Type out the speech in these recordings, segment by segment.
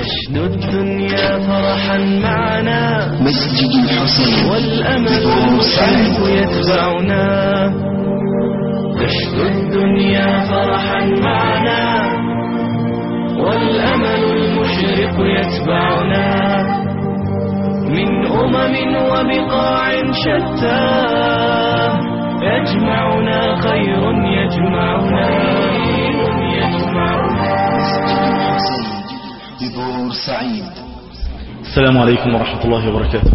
نشد الدنيا فرحا معنا مسجد الحسين والأمل بورسعيد يتبعنا نشد الدنيا فرحا معنا والأمل المشرق يتبعنا من أمم وبقاع شتى يجمعنا خير يجمعنا يجمعنا مسجد الحسين ببورسعيد السلام عليكم ورحمة الله وبركاته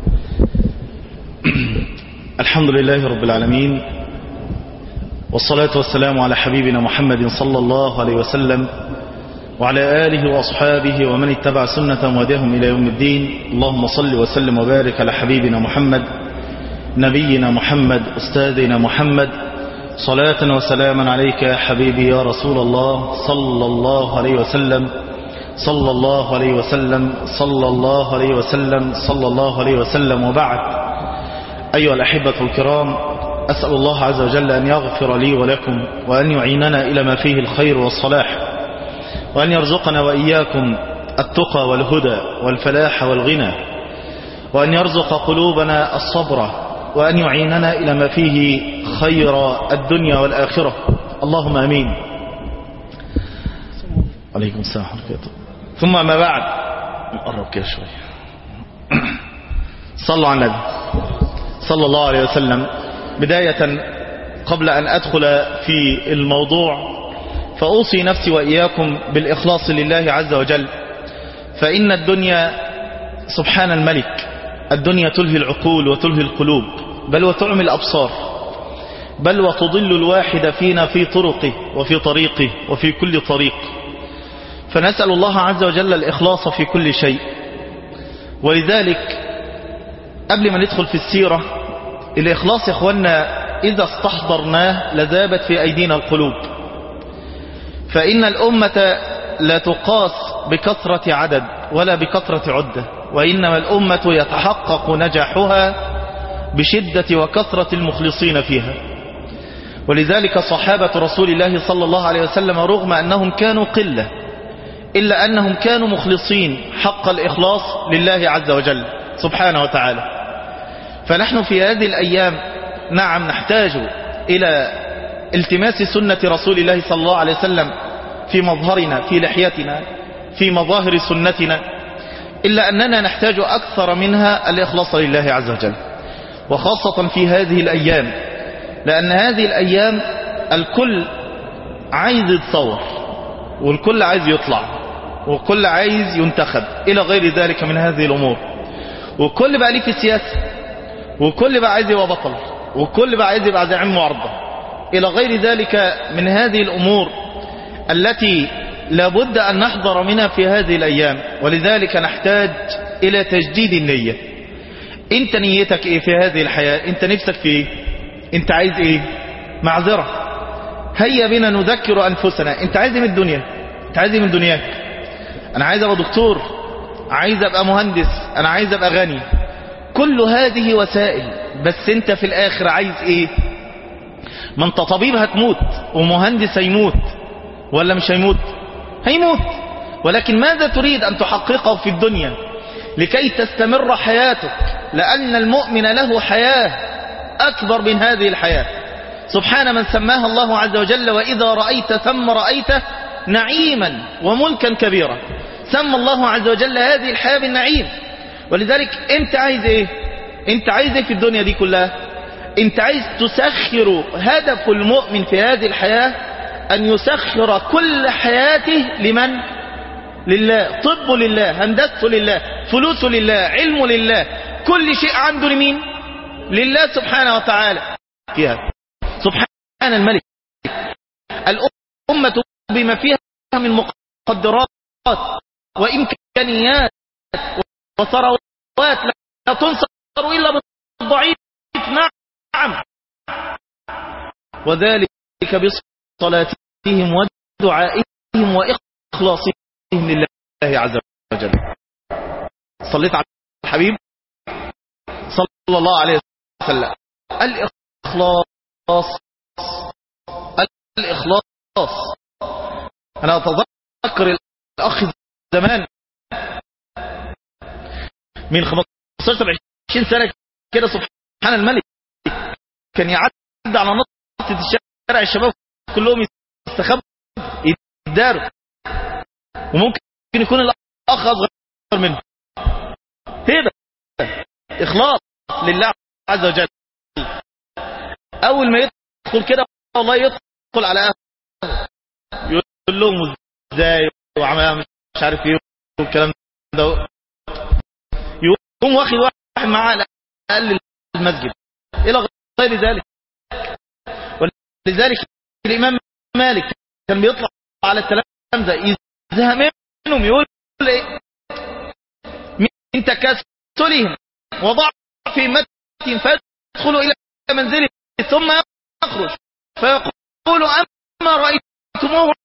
الحمد لله رب العالمين والصلاة والسلام على حبيبنا محمد صلى الله عليه وسلم وعلى آله وأصحابه ومن اتبع سنة وهداهم إلى يوم الدين اللهم صل وسلم وبارك على حبيبنا محمد نبينا محمد أستاذنا محمد صلاة وسلاما عليك يا حبيبي يا رسول الله صلى الله عليه وسلم صلى الله عليه وسلم صلى الله عليه وسلم صلى الله عليه وسلم وبعد أيها الأحبة الكرام أسأل الله عز وجل أن يغفر لي ولكم وأن يعيننا إلى ما فيه الخير والصلاح وأن يرزقنا وإياكم التقى والهدى والفلاح والغنى وأن يرزق قلوبنا الصبر وأن يعيننا إلى ما فيه خير الدنيا والآخرة اللهم أمين عليكم السلام ورحمة الله ثم ما بعد نقرب كده شوية صلوا على النبي صلى الله عليه وسلم بداية قبل أن أدخل في الموضوع فأوصي نفسي وإياكم بالإخلاص لله عز وجل فإن الدنيا سبحان الملك الدنيا تلهي العقول وتلهي القلوب بل وتعمي الأبصار بل وتضل الواحد فينا في طرقه وفي طريقه وفي كل طريق فنسأل الله عز وجل الإخلاص في كل شيء ولذلك قبل ما ندخل في السيرة الإخلاص يا إخوانا إذا استحضرناه لذابت في أيدينا القلوب فإن الأمة لا تقاس بكثرة عدد ولا بكثرة عدة وإنما الأمة يتحقق نجاحها بشدة وكثرة المخلصين فيها ولذلك صحابة رسول الله صلى الله عليه وسلم رغم أنهم كانوا قلة إلا أنهم كانوا مخلصين حق الإخلاص لله عز وجل سبحانه وتعالى فنحن في هذه الأيام نعم نحتاج إلى التماس سنة رسول الله صلى الله عليه وسلم في مظهرنا في لحيتنا في مظاهر سنتنا إلا أننا نحتاج أكثر منها الإخلاص لله عز وجل وخاصة في هذه الأيام لأن هذه الأيام الكل عايز يتصور والكل عايز يطلع والكل عايز ينتخب إلى غير ذلك من هذه الأمور والكل بقى ليه في السياسة والكل بقى عايز يبقى بطل والكل بقى عايز يبقى زعيم معارضة إلى غير ذلك من هذه الأمور التي لابد أن نحضر منها في هذه الأيام ولذلك نحتاج إلى تجديد النية انت نيتك ايه في هذه الحياة انت نفسك في ايه انت عايز ايه معذرة هيا بنا نذكر أنفسنا انت عايز ايه من الدنيا انت عايز ايه من دنياك انا عايز ابقى دكتور عايز ابقى مهندس انا عايز ابقى غني كل هذه وسائل بس انت في الاخر عايز ايه ما انت طبيب هتموت ومهندس هيموت ولا مش هيموت هيموت ولكن ماذا تريد أن تحققه في الدنيا لكي تستمر حياتك لأن المؤمن له حياة أكبر من هذه الحياة سبحان من سماها الله عز وجل وإذا رأيت ثم رأيت نعيما وملكا كبيرا سمى الله عز وجل هذه الحياة بالنعيم ولذلك انت عايز ايه انت عايز ايه في الدنيا دي كلها انت عايز تسخر هدف المؤمن في هذه الحياة أن يسخر كل حياته لمن لله طب لله هندسته لله فلوسه لله علمه لله كل شيء عنده لمين لله سبحانه وتعالى فيها سبحان الملك الأمة بما فيها من مقدرات وإمكانيات وثروات لا تنصر إلا بالضعيف نعم وذلك بصلاتهم ودعائهم وإخلاصهم لله عز وجل صليت على الحبيب صلى الله عليه وسلم الإخلاص الإخلاص أنا أتذكر الأخ زمان من 15 20 سنة كده سبحان الملك كان يعدي على نصة الشارع الشباب كلهم يستخبوا يداروا وممكن يكون الأخ أصغر منه كده إخلاص لله عز وجل أول ما يدخل كده والله يدخل على أهله يقول لهم ازاي وعمل مش عارف ايه والكلام ده يقوم واخد واحد معاه على الاقل المسجد الى غير ذلك ولذلك الامام مالك كان بيطلع على الكلام ده يزهق منهم يقول ايه من تكاسلهم وضعف همتهم فيدخلوا الى منزله ثم يخرج فيقول اما رايتموهم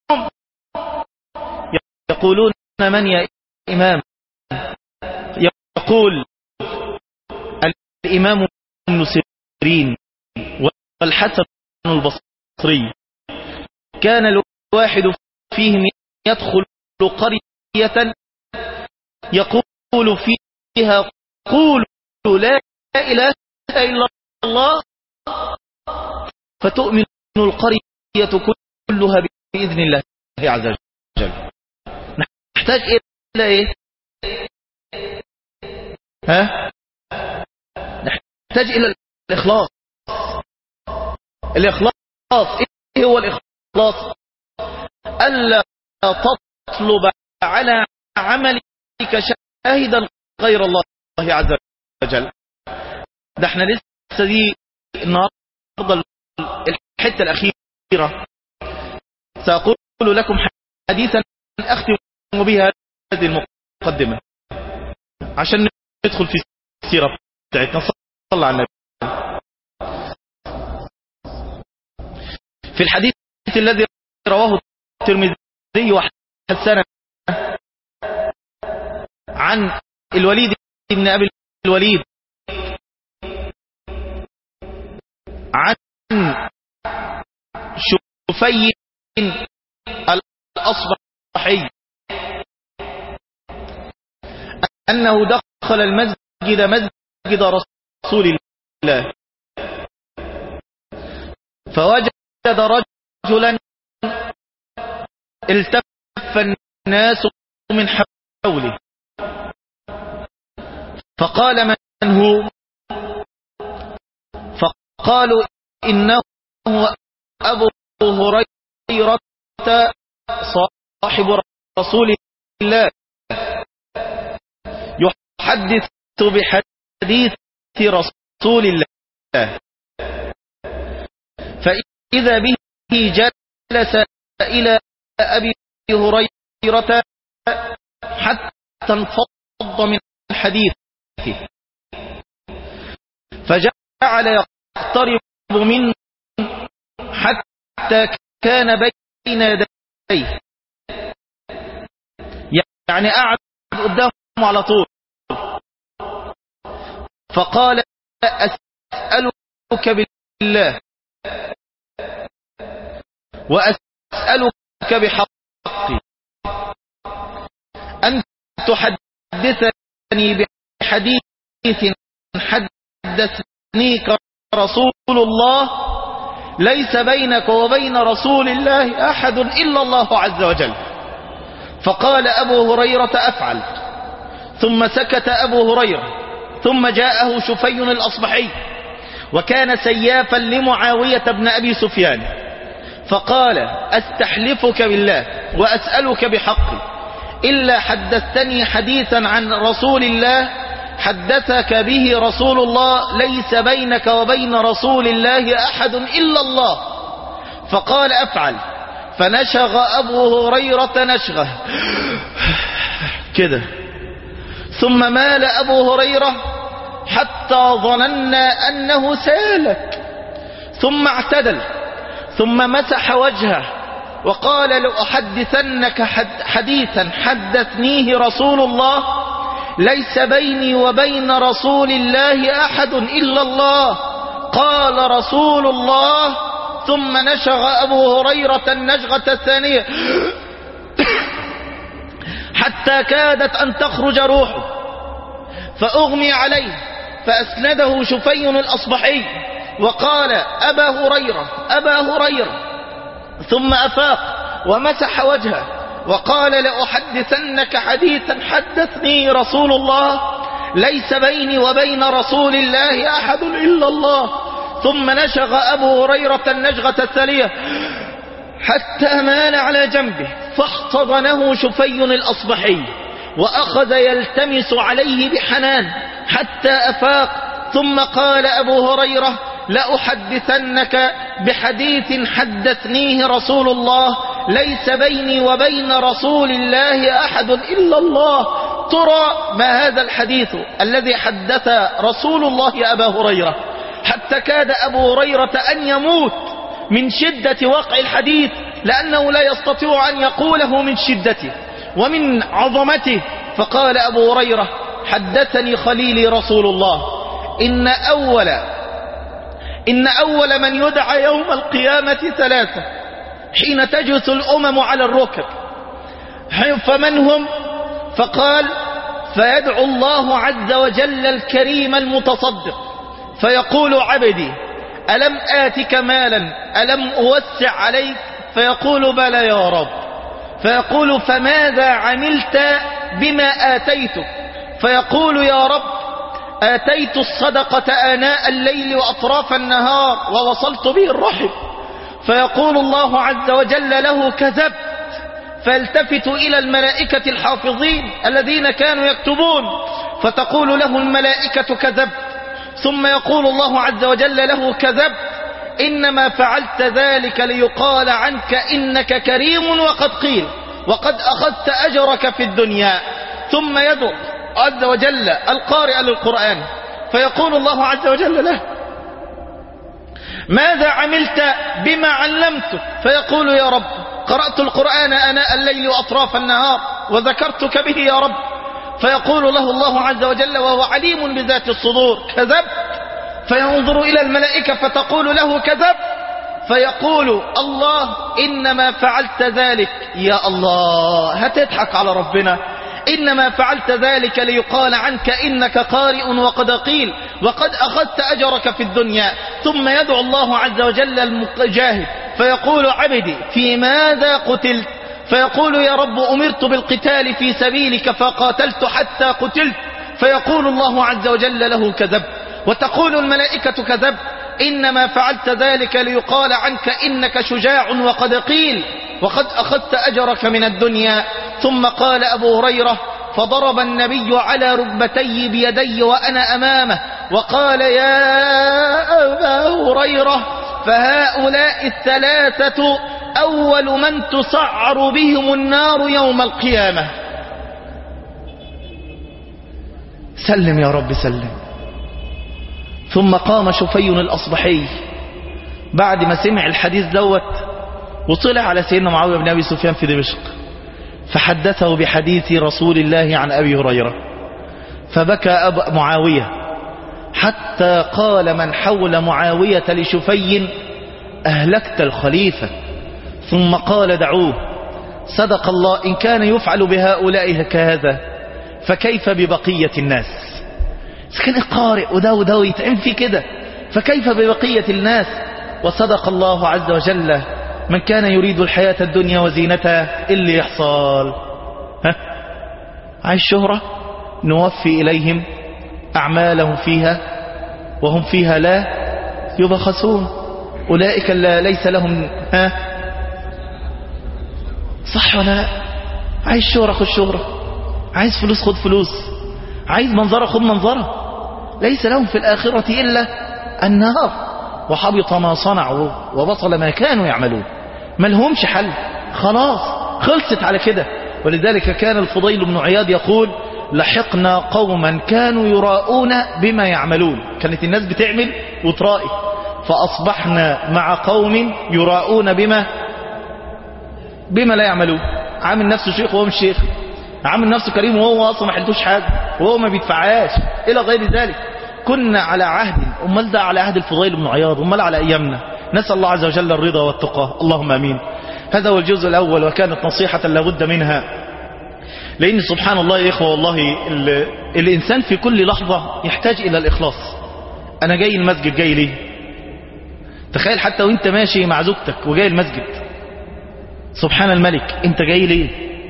يقولون من يا إمام يقول الإمام ابن سيرين والحسن البصري كان الواحد فيهم يدخل قرية يقول فيها قولوا لا إله إلا الله فتؤمن القرية كلها بإذن الله عز وجل نحتاج إلى إيه ها نحتاج إلى الإخلاص الإخلاص إيه هو الإخلاص ألا تطلب على عملك شاهدا غير الله عز وجل ده احنا لسه دي النهارده الحته الاخيره ساقول لكم حديثا اختم بها هذه المقدمه عشان ندخل في السيره بتاعتنا صلى على النبي في الحديث الذي رواه الترمذي وحسنه عن الوليد بن أبي الوليد عن شفي الأصبحي أنه دخل المسجد مسجد رسول الله فوجد رجلا التف الناس من حوله فقال من هو فقالوا إنه أبو هريرة صاحب رسول الله يحدث بحديث رسول الله فإذا به جلس إلى أبي هريرة حتى انفض من الحديث فجعل يقترب منه حتى كان بين يديه يعني قعد قدامه على طول فقال أسألك بالله وأسألك بحقي أن تحدثني بحديث حدثنيك رسول الله ليس بينك وبين رسول الله أحد إلا الله عز وجل فقال أبو هريرة أفعل ثم سكت أبو هريرة ثم جاءه شفي الأصبحي وكان سيافا لمعاوية بن أبي سفيان فقال أستحلفك بالله وأسألك بحقي إلا حدثتني حديثا عن رسول الله حدثك به رسول الله ليس بينك وبين رسول الله أحد إلا الله فقال أفعل فنشغ أبو هريرة نشغه كده ثم مال أبو هريرة حتى ظننا أنه سالك ثم اعتدل ثم مسح وجهه وقال لأحدثنك حديثا حدثنيه رسول الله ليس بيني وبين رسول الله أحد إلا الله قال رسول الله ثم نشغ أبو هريرة النشغة الثانية حتى كادت أن تخرج روحه فأغمي عليه فأسنده شفي الأصبحي وقال أبا هريرة أبا هريرة ثم أفاق ومسح وجهه وقال لأحدثنك حديثا حدثني رسول الله ليس بيني وبين رسول الله أحد إلا الله ثم نشغ أبو هريرة النشغة الثانية حتى مال على جنبه فاحتضنه شفي الأصبحي وأخذ يلتمس عليه بحنان حتى أفاق ثم قال أبو هريرة لأحدثنك بحديث حدثنيه رسول الله ليس بيني وبين رسول الله أحد إلا الله ترى ما هذا الحديث الذي حدث رسول الله يا أبا هريرة حتى كاد أبو هريرة أن يموت من شدة وقع الحديث لأنه لا يستطيع أن يقوله من شدته ومن عظمته فقال أبو هريرة حدثني خليلي رسول الله إن أول إن أول من يدعى يوم القيامة ثلاثة حين تجث الأمم على الركب فمن هم فقال فيدعو الله عز وجل الكريم المتصدق فيقول عبدي ألم آتك مالا ألم أوسع عليك فيقول بلى يا رب فيقول فماذا عملت بما آتيتك فيقول يا رب آتيت الصدقة آناء الليل وأطراف النهار ووصلت به الرحم فيقول الله عز وجل له كذبت فالتفت إلى الملائكة الحافظين الذين كانوا يكتبون فتقول له الملائكة كذبت ثم يقول الله عز وجل له كذبت إنما فعلت ذلك ليقال عنك إنك كريم وقد قيل وقد أخذت أجرك في الدنيا ثم يدعو عز وجل القارئ للقرآن فيقول الله عز وجل له ماذا عملت بما علمتك فيقول يا رب قرأت القرآن أناء الليل وأطراف النهار وذكرتك به يا رب فيقول له الله عز وجل وهو عليم بذات الصدور كذبت فينظر إلى الملائكة فتقول له كذبت فيقول الله إنما فعلت ذلك يا الله هتضحك على ربنا إنما فعلت ذلك ليقال عنك إنك قارئ وقد قيل وقد أخذت أجرك في الدنيا ثم يدعو الله عز وجل المجاهد فيقول عبدي في ماذا قتلت فيقول يا رب أمرت بالقتال في سبيلك فقاتلت حتى قتلت فيقول الله عز وجل له كذبت وتقول الملائكة كذبت إنما فعلت ذلك ليقال عنك إنك شجاع وقد قيل وقد أخذت أجرك من الدنيا ثم قال أبو هريرة فضرب النبي على ركبتي بيدي وأنا أمامه وقال يا أبا هريرة فهؤلاء الثلاثة أول من تسعر بهم النار يوم القيامة سلم يا رب سلم ثم قام شفي الأصبحي بعد ما سمع الحديث دوت وطلع على سيدنا معاوية بن أبي سفيان في دمشق فحدثه بحديث رسول الله عن أبي هريرة فبكى أبو معاوية حتى قال من حول معاوية لشفي أهلكت الخليفة ثم قال دعوه صدق الله إن كان يفعل بهؤلاء كهذا فكيف ببقية الناس إذا كان قارئ وده وده ويتعمل في كده فكيف ببقية الناس وصدق الله عز وجل من كان يريد الحياة الدنيا وزينتها اللي يحصل ها عايز شهرة نوفي إليهم أعمالهم فيها وهم فيها لا يبخسون أولئك لا ليس لهم ها صح ولا لا عايز شهرة خد شهرة عايز فلوس خد فلوس عايز منظرة خد منظرة ليس لهم في الآخرة إلا النار وحبط ما صنعوا وبطل ما كانوا يعملون ما لهمش حل خلاص خلصت على كده ولذلك كان الفضيل بن عياض يقول لحقنا قوما كانوا يراؤون بما يعملون كانت الناس بتعمل وترائي فأصبحنا مع قوم يراؤون بما بما لا يعملون عامل نفسه شيخ وهو مش شيخ عامل نفسه كريم وهو اصلا ما حلتوش حاجه وهو ما بيدفعهاش الى غير ذلك كنا على عهد امال ده على عهد الفضيل بن عياض امال على ايامنا نسال الله عز وجل الرضا والتقى اللهم امين هذا هو الجزء الاول وكانت نصيحه لابد منها لأن سبحان الله يا إخوة والله ال- الإنسان في كل لحظة يحتاج إلى الإخلاص أنا جاي المسجد جاي ليه تخيل حتى وانت ماشي مع زوجتك وجاي المسجد سبحان الملك انت جاي ليه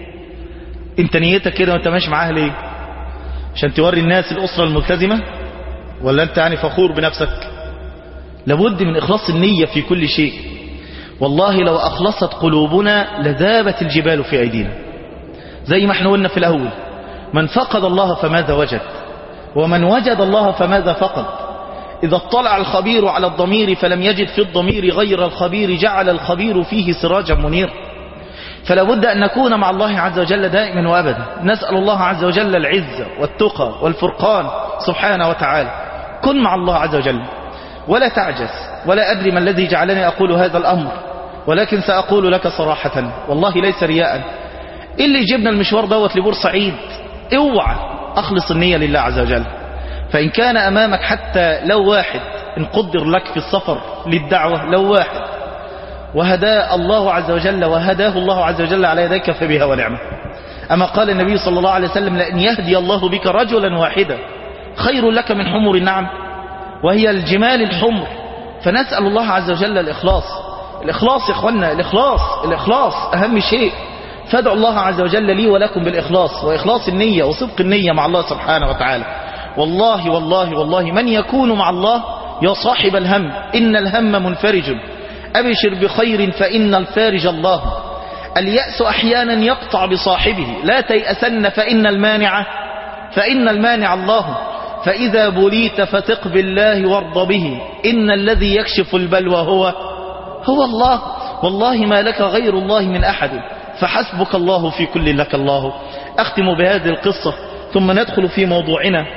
انت نيتك كده وانت ماشي معاها ليه عشان توري الناس الأسرة الملتزمة ولا انت يعني فخور بنفسك لابد من إخلاص النية في كل شيء والله لو أخلصت قلوبنا لذابت الجبال في أيدينا زي ما احنا قلنا في الأول من فقد الله فماذا وجد ومن وجد الله فماذا فقد إذا اطلع الخبير على الضمير فلم يجد في الضمير غير الخبير جعل الخبير فيه سراجا منير فلا بد أن نكون مع الله عز وجل دائما وأبدا نسأل الله عز وجل العزة والتقى والفرقان سبحانه وتعالى كن مع الله عز وجل ولا تعجز ولا أدري ما الذي جعلني أقول هذا الأمر ولكن سأقول لك صراحة والله ليس رياء إيه اللي جبنا المشوار دوت لبورسعيد اوعى أخلص النية لله عز وجل فإن كان أمامك حتى لو واحد إن قدر لك في السفر للدعوة لو واحد وهداه الله عز وجل وهداه الله عز وجل على يديك فبها ونعمة أما قال النبي صلى الله عليه وسلم لأن يهدي الله بك رجلا واحدا خير لك من حمر النعم وهي الجمال الحمر فنسأل الله عز وجل الإخلاص الإخلاص يا إخوانا الإخلاص الإخلاص أهم شيء فادعوا الله عز وجل لي ولكم بالإخلاص وإخلاص النية وصدق النية مع الله سبحانه وتعالى والله والله والله من يكون مع الله يا صاحب الهم إن الهم منفرج أبشر بخير فإن الفارج الله اليأس أحيانا يقطع بصاحبه لا تيأسن فإن المانع فإن المانع الله فإذا بليت فتق بالله وارض به إن الذي يكشف البلوى هو هو الله والله ما لك غير الله من أحد فحسبك الله في كل لك الله أختم بهذه القصة ثم ندخل في موضوعنا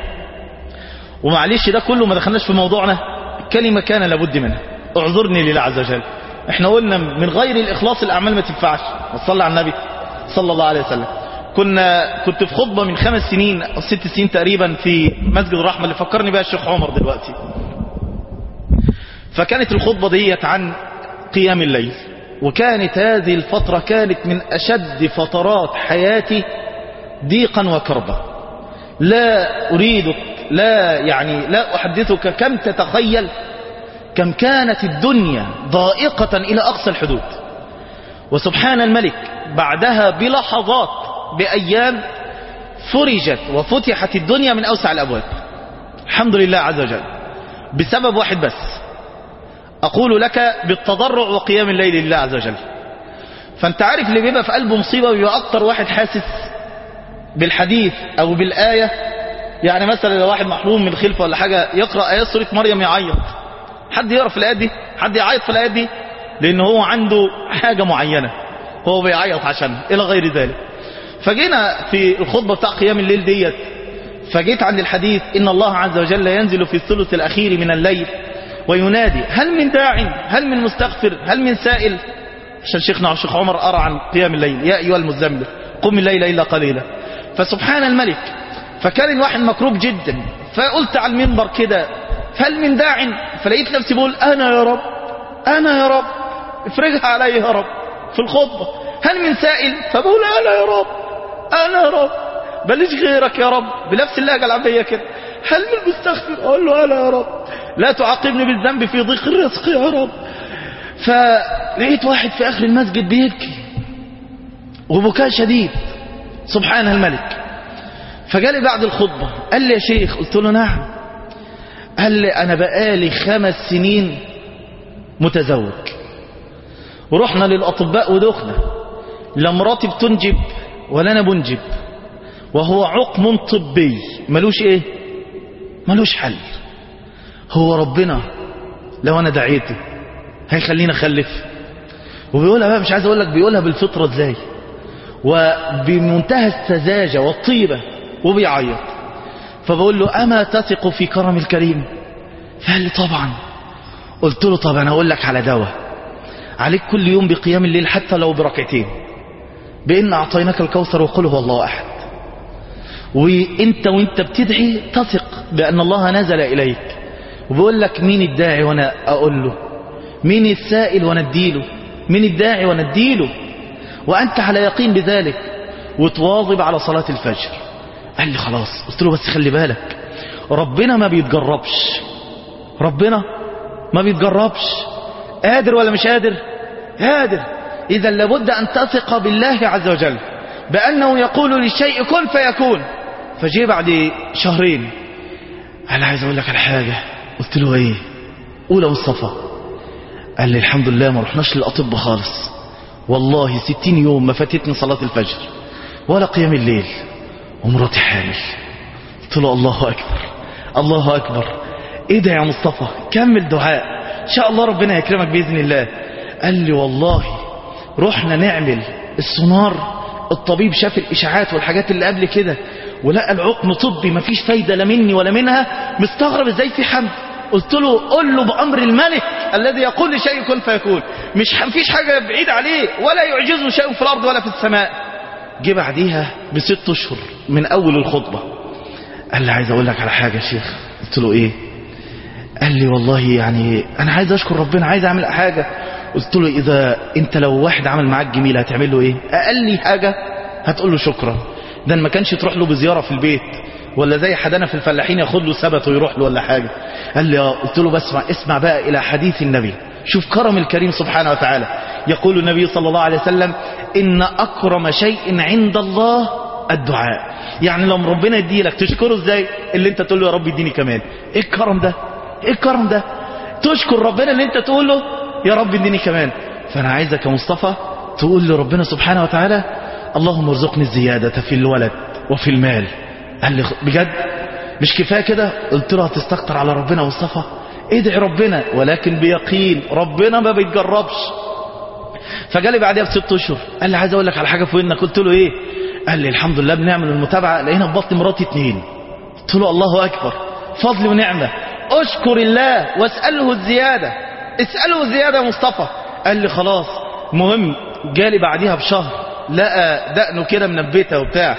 ومعلش ده كله ما دخلناش في موضوعنا كلمة كان لابد منها اعذرني لله عز وجل احنا قلنا من غير الإخلاص الأعمال ما تنفعش وصلى على النبي صلى الله عليه وسلم كنا كنت في خطبة من خمس سنين أو ست سنين تقريبا في مسجد الرحمة اللي فكرني بها الشيخ عمر دلوقتي فكانت الخطبة ديت عن قيام الليل وكانت هذه الفترة كانت من أشد فترات حياتي ضيقا وكربا لا أريدك لا يعني لا أحدثك كم تتخيل كم كانت الدنيا ضائقة إلى أقصى الحدود وسبحان الملك بعدها بلحظات بأيام فرجت وفتحت الدنيا من أوسع الأبواب الحمد لله عز وجل بسبب واحد بس أقول لك بالتضرع وقيام الليل لله عز وجل فأنت عارف اللي بيبقى في قلبه مصيبة بيبقى أكتر واحد حاسس بالحديث أو بالآية يعني مثلا لو واحد محروم من الخلفة ولا حاجة يقرأ آيات سورة مريم يعيط حد يقرأ في الآيات دي حد يعيط في الآيات دي لأن هو عنده حاجة معينة هو بيعيط عشانها إلى غير ذلك فجينا في الخطبة بتاع قيام الليل ديت فجيت عند الحديث إن الله عز وجل ينزل في الثلث الأخير من الليل وينادي هل من داع هل من مستغفر هل من سائل عشان شيخنا الشيخ عمر أرى عن قيام الليل يا أيها المزمل قم الليل إلا قليلا فسبحان الملك فكان الواحد مكروب جدا فقلت على المنبر كده هل من داع فلقيت نفسي بقول أنا يا رب أنا يا رب افرجها علي يا رب في الخطبة هل من سائل فبقول أنا يا رب أنا يا رب بلش غيرك يا رب بنفس اللهجة العربية كده هل من مستغفر أقول له أنا يا رب لا تعاقبني بالذنب في ضيق الرزق يا رب فلقيت واحد في آخر المسجد بيبكي وبكاء شديد سبحان الملك فجالي بعد الخطبة قال لي يا شيخ قلت له نعم قال لي أنا بقالي خمس سنين متزوج ورحنا للأطباء ودخنا لا مراتي بتنجب ولا أنا بنجب وهو عقم طبي ملوش ايه ملوش حل هو ربنا لو انا دعيته هيخليني اخلف وبيقولها بقى مش عايز اقول لك بيقولها بالفطره ازاي وبمنتهى السذاجه والطيبه وبيعيط فبقول له اما تثق في كرم الكريم فقال لي طبعا قلت له طب انا اقول لك على دواء عليك كل يوم بقيام الليل حتى لو بركعتين بان اعطيناك الكوثر وقل هو الله احد وانت وانت بتدعي تثق بان الله نزل اليك وبيقول لك مين الداعي وانا اقول له مين السائل وانا اديله مين الداعي وانا اديله وانت على يقين بذلك وتواظب على صلاة الفجر قال لي خلاص قلت له بس خلي بالك ربنا ما بيتجربش ربنا ما بيتجربش قادر ولا مش قادر قادر إذا لابد أن تثق بالله عز وجل بأنه يقول للشيء كن فيكون فجي بعد شهرين قال عايز أقول لك على حاجة قلت له إيه قول يا مصطفى قال لي الحمد لله ما رحناش للأطباء خالص والله ستين يوم ما فاتتني صلاة الفجر ولا قيام الليل ومراتي حامل قلت له الله أكبر الله أكبر إيه ده يا مصطفى كمل دعاء إن شاء الله ربنا يكرمك بإذن الله قال لي والله رحنا نعمل السونار الطبيب شاف الإشاعات والحاجات اللي قبل كده ولقى العقم طبي مفيش فايدة لا مني ولا منها مستغرب ازاي في حمل قلت له قل له بأمر الملك الذي يقول لشيء كن فيكون مش مفيش حاجة بعيد عليه ولا يعجزه شيء في الأرض ولا في السماء جه بعديها بست أشهر من أول الخطبة قال لي عايز أقول لك على حاجة يا شيخ قلت له إيه قال لي والله يعني أنا عايز أشكر ربنا عايز أعمل حاجة قلت له إذا أنت لو واحد عمل معاك جميل هتعمل له إيه أقل حاجة هتقول له شكرا ده ما كانش تروح له بزيارة في البيت ولا زي حدنا في الفلاحين ياخد له سبت ويروح له ولا حاجة قال لي اه قلت له بسمع اسمع بقى إلى حديث النبي شوف كرم الكريم سبحانه وتعالى يقول النبي صلى الله عليه وسلم إن أكرم شيء عند الله الدعاء يعني لما ربنا يديلك تشكره ازاي اللي انت تقول له يا رب اديني كمان ايه الكرم ده ايه الكرم ده تشكر ربنا اللي انت تقول له يا رب اديني كمان فانا عايزك يا مصطفى تقول لربنا سبحانه وتعالى اللهم ارزقني الزيادة في الولد وفي المال قال لي بجد مش كفاية كده قلت له هتستكتر على ربنا مصطفى ادعي ربنا ولكن بيقين ربنا ما بيتجربش فجالي بعدها بست اشهر قال لي عايز اقول لك على حاجه في ودنك قلت له ايه قال لي الحمد لله بنعمل المتابعه لقينا في بطن مراتي اتنين قلت له الله اكبر فضل ونعمه اشكر الله واساله الزياده اساله الزياده يا مصطفى قال لي خلاص مهم جالي بعديها بشهر لقى دقنه كده منبته وبتاع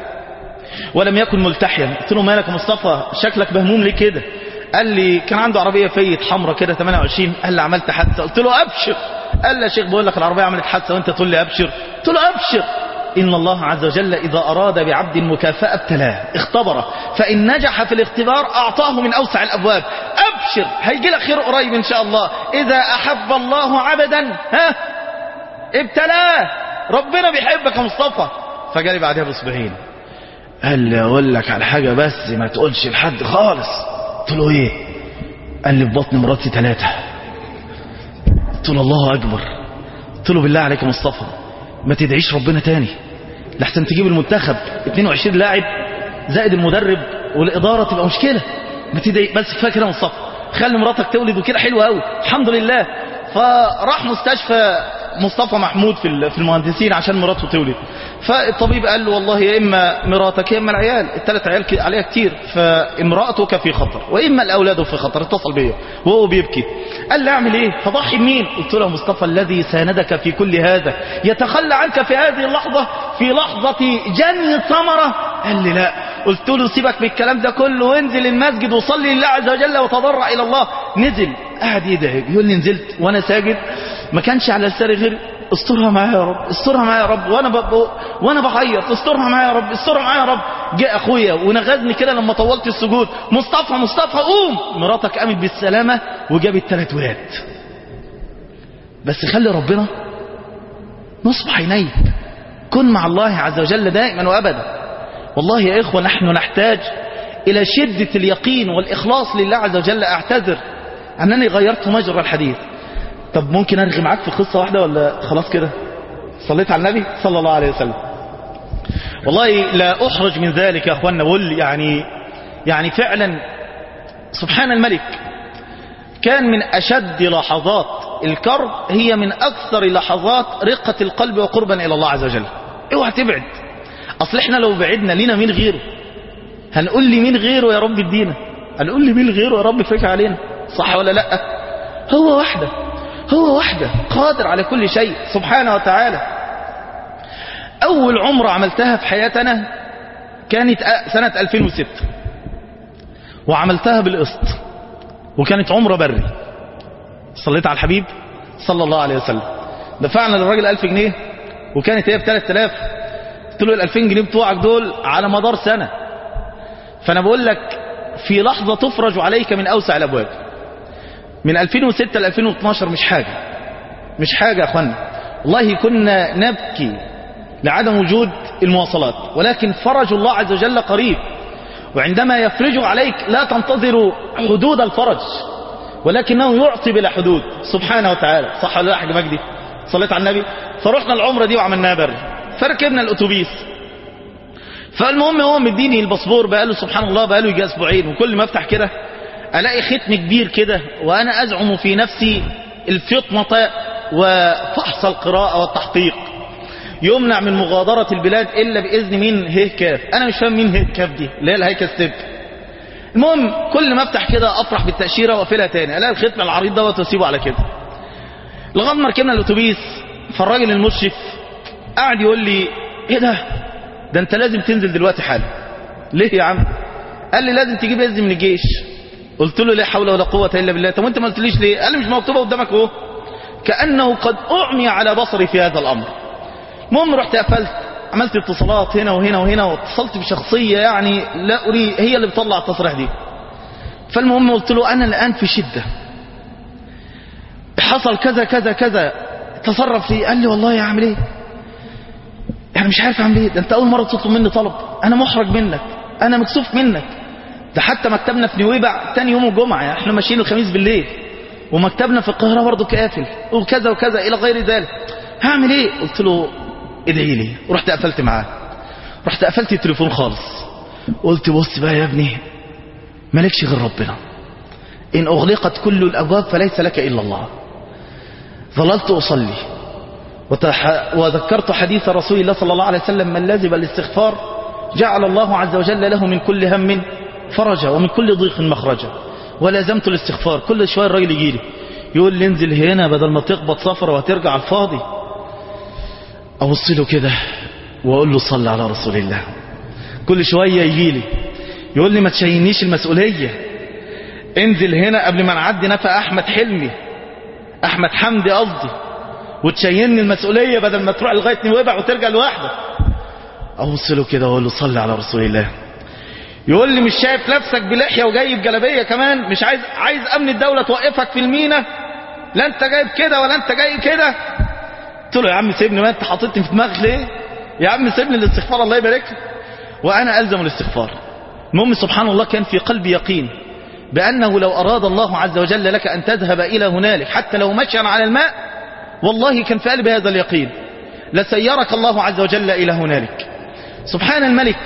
ولم يكن ملتحيا قلت له مالك يا مصطفى شكلك مهموم ليه كده قال لي كان عنده عربيه فيت حمراء كده 28 قال لي عملت حادثه قلت له ابشر قال لي يا شيخ بقول لك العربيه عملت حادثه وانت تقول لي ابشر قلت له ابشر إن الله عز وجل إذا أراد بعبد مكافأة ابتلاه اختبره فإن نجح في الاختبار أعطاه من أوسع الأبواب أبشر هيجي لك خير قريب إن شاء الله إذا أحب الله عبدا ها ابتلاه ربنا بيحبك يا مصطفى فجالي بعدها بأسبوعين قال لي أقول لك على حاجة بس ما تقولش لحد خالص قلت له إيه قال لي في بطن مراتي ثلاثة قلت له الله أكبر قلت له بالله عليك يا مصطفى ما تدعيش ربنا تاني لحسن تجيب المنتخب 22 لاعب زائد المدرب والإدارة تبقى مشكلة ما تدعي بس فاكر يا مصطفى خلي مراتك تولد وكده حلو قوي الحمد لله فراح مستشفى مصطفى محمود في في المهندسين عشان مراته تولد فالطبيب قال له والله يا اما مراتك يا اما العيال الثلاث عيال عليها كتير فامراتك في خطر واما الاولاد في خطر اتصل بيا وهو بيبكي قال لي اعمل ايه فضحي بمين قلت له مصطفى الذي ساندك في كل هذا يتخلى عنك في هذه اللحظه في لحظه جني ثمره قال لي لا قلت له سيبك من الكلام ده كله وانزل المسجد وصلي لله عز وجل وتضرع الى الله نزل قاعد يدعي بيقول لي نزلت وانا ساجد ما كانش على لساني غير استرها معايا يا رب استرها معايا يا رب وانا ب... وانا بعيط استرها معايا يا رب استرها معايا يا رب جاء اخويا ونغزني كده لما طولت السجود مصطفى مصطفى قوم مراتك قامت بالسلامه وجابت ثلاث ولاد بس خلي ربنا نصب عينيك كن مع الله عز وجل دائما وابدا والله يا اخوه نحن نحتاج الى شده اليقين والاخلاص لله عز وجل اعتذر انني غيرت مجرى الحديث طب ممكن ارغي معاك في قصة واحدة ولا خلاص كده صليت على النبي صلى الله عليه وسلم والله لا احرج من ذلك يا اخوانا بقول يعني يعني فعلا سبحان الملك كان من اشد لحظات الكرب هي من اكثر لحظات رقة القلب وقربا الى الله عز وجل اوعى تبعد اصل احنا لو بعدنا لينا مين غيره هنقول لي مين غيره يا رب ادينا هنقول لي مين غيره يا رب فك علينا صح ولا لا هو وحده هو وحده قادر على كل شيء سبحانه وتعالى أول عمرة عملتها في حياتنا كانت سنة 2006 وعملتها بالقسط وكانت عمرة بري صليت على الحبيب صلى الله عليه وسلم دفعنا للراجل 1000 جنيه وكانت هي ب 3000 قلت له ال 2000 جنيه بتوعك دول على مدار سنة فأنا بقول لك في لحظة تفرج عليك من أوسع الأبواب من 2006 ل 2012 مش حاجة مش حاجة يا أخوانا والله كنا نبكي لعدم وجود المواصلات ولكن فرج الله عز وجل قريب وعندما يفرج عليك لا تنتظر حدود الفرج ولكنه يعطي بلا حدود سبحانه وتعالى صح ولا لا يا حاج مجدي صليت على النبي فرحنا العمرة دي وعملناها بر فركبنا الأتوبيس فالمهم هو مديني الباسبور بقاله سبحان الله بقاله يجي اسبوعين وكل ما افتح كده الاقي ختم كبير كده وانا ازعم في نفسي الفطنة وفحص القراءة والتحقيق يمنع من مغادرة البلاد الا باذن مين هيه كاف انا مش فاهم مين هيه كاف دي اللي هي الهيكل ستيب المهم كل ما افتح كده افرح بالتأشيرة واقفلها تاني الاقي الختم العريض دوت واسيبه على كده لغايه ما ركبنا الاتوبيس فالراجل المشرف قعد يقول لي ايه ده ده انت لازم تنزل دلوقتي حالا ليه يا عم قال لي لازم تجيب اذن من الجيش قلت له لا حول ولا قوه الا بالله طب وانت ما قلتليش ليه قال لي مش مكتوبه قدامك اهو كانه قد اعمي على بصري في هذا الامر المهم رحت قفلت عملت اتصالات هنا وهنا وهنا واتصلت بشخصيه يعني لا اريد هي اللي بتطلع التصريح دي فالمهم قلت له انا الان في شده حصل كذا كذا كذا تصرف فيه قال لي والله اعمل ايه يعني مش عارف اعمل ايه ده انت اول مره تطلب مني طلب انا محرج منك انا مكسوف منك ده حتى مكتبنا في نويبع تاني يوم الجمعه يعني احنا ماشيين الخميس بالليل ومكتبنا في القاهره برضه قافل وكذا وكذا الى غير ذلك هعمل ايه قلت له ادعي لي ورحت قفلت معاه رحت قفلت التليفون خالص قلت بص بقى يا ابني مالكش غير ربنا ان اغلقت كل الابواب فليس لك الا الله ظللت اصلي وتح... وذكرت حديث رسول الله صلى الله عليه وسلم من لزم الاستغفار جعل الله عز وجل له من كل هم فرجا ومن كل ضيق مخرجا ولازمت الاستغفار كل شوية الراجل يجي لي يقول لي انزل هنا بدل ما تقبض سفر وهترجع على الفاضي ابص له كده واقول له صل على رسول الله كل شوية يجي لي يقول لي ما تشينيش المسؤولية انزل هنا قبل ما نعدي نفق احمد حلمي احمد حمدي قصدي وتشيلني المسؤولية بدل ما تروح لغاية نويبع وترجع لوحدك ابص له كده واقول له صلي على رسول الله يقول لي مش شايف نفسك بلحية وجاي بجلابية كمان مش عايز عايز امن الدولة توقفك في المينا لا انت جايب كده ولا انت جاي كده قلت له يا عم سيبني ما انت حاططني في دماغك ليه يا عم سيبني الاستغفار الله يبارك لك وانا الزم الاستغفار المهم سبحان الله كان في قلبي يقين بانه لو اراد الله عز وجل لك ان تذهب الى هنالك حتى لو مشيا على الماء والله كان في قلبي هذا اليقين لسيرك الله عز وجل إلى هنالك سبحان الملك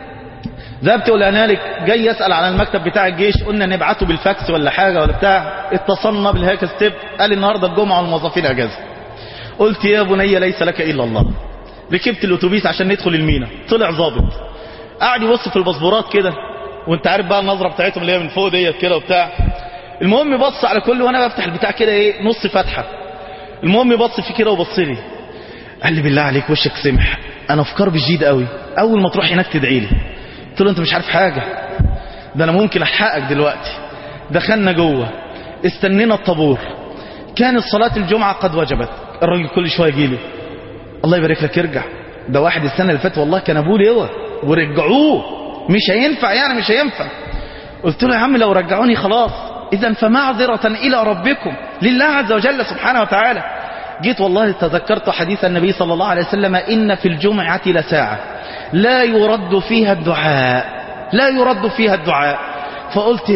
ذهبت إلى هنالك جاي يسأل على المكتب بتاع الجيش قلنا نبعته بالفاكس ولا حاجة ولا بتاع اتصلنا بالهاك ستيب قال النهاردة الجمعة والموظفين أجازة قلت يا بني ليس لك إلا الله ركبت الأتوبيس عشان ندخل المينا طلع ظابط قاعد يبص في الباسبورات كده وانت عارف بقى النظرة بتاعتهم اللي هي من فوق ديت كده وبتاع المهم بص على كل وانا بفتح البتاع كده ايه نص فتحه المهم يبص في كده وبص لي قال لي بالله عليك وشك سمح انا في كرب شديد قوي اول ما تروح هناك تدعي لي قلت له انت مش عارف حاجه ده انا ممكن احقق دلوقتي دخلنا جوه استنينا الطابور كانت صلاه الجمعه قد وجبت الراجل كل شويه يجي لي الله يبارك لك ارجع ده واحد السنه اللي فاتت والله كان ابوه ليه ورجعوه مش هينفع يعني مش هينفع قلت له يا عم لو رجعوني خلاص إذا فمعذرة إلى ربكم لله عز وجل سبحانه وتعالى جيت والله تذكرت حديث النبي صلى الله عليه وسلم إن في الجمعة لساعة لا يرد فيها الدعاء لا يرد فيها الدعاء فقلت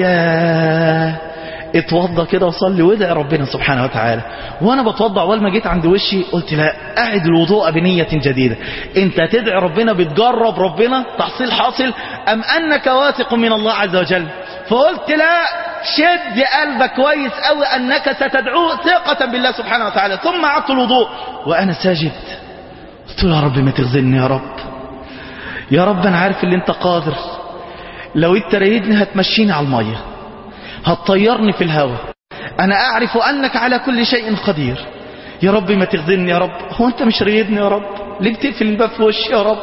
يا اتوضى كده وصلي وادعي ربنا سبحانه وتعالى وانا بتوضى اول ما جيت عند وشي قلت لا اعد الوضوء بنية جديدة انت تدعي ربنا بتجرب ربنا تحصيل حاصل ام انك واثق من الله عز وجل فقلت لا شد قلبك كويس قوي انك ستدعوه ثقة بالله سبحانه وتعالى ثم عدت الوضوء وانا ساجد قلت له يا رب ما تخزني يا رب يا رب انا عارف اللي انت قادر لو انت رايدني هتمشيني على الميه هتطيرني في الهواء انا اعرف انك على كل شيء قدير يا رب ما تخزني يا رب هو انت مش رايدني يا رب ليه بتقفل الباب في وشي يا رب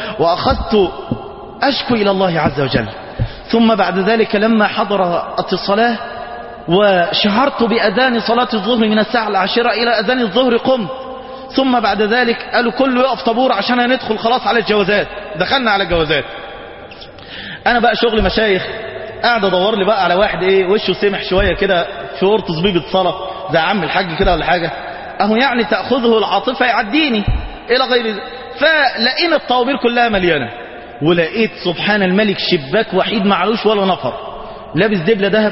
واخذت اشكو الى الله عز وجل ثم بعد ذلك لما حضرت الصلاة وشعرت بأذان صلاة الظهر من الساعة العاشرة إلى أذان الظهر قمت ثم بعد ذلك قالوا كله يقف طابور عشان هندخل خلاص على الجوازات دخلنا على الجوازات انا بقى شغل مشايخ قاعد ادور لي بقى على واحد ايه وشه سمح شويه كده شعور تصبيبه صلاه زي عم الحاج كده ولا حاجه اهو يعني تاخذه العاطفه يعديني الى غير ذلك فلقينا الطوابير كلها مليانه ولقيت سبحان الملك شباك وحيد معلوش ولا نفر لابس دبله ذهب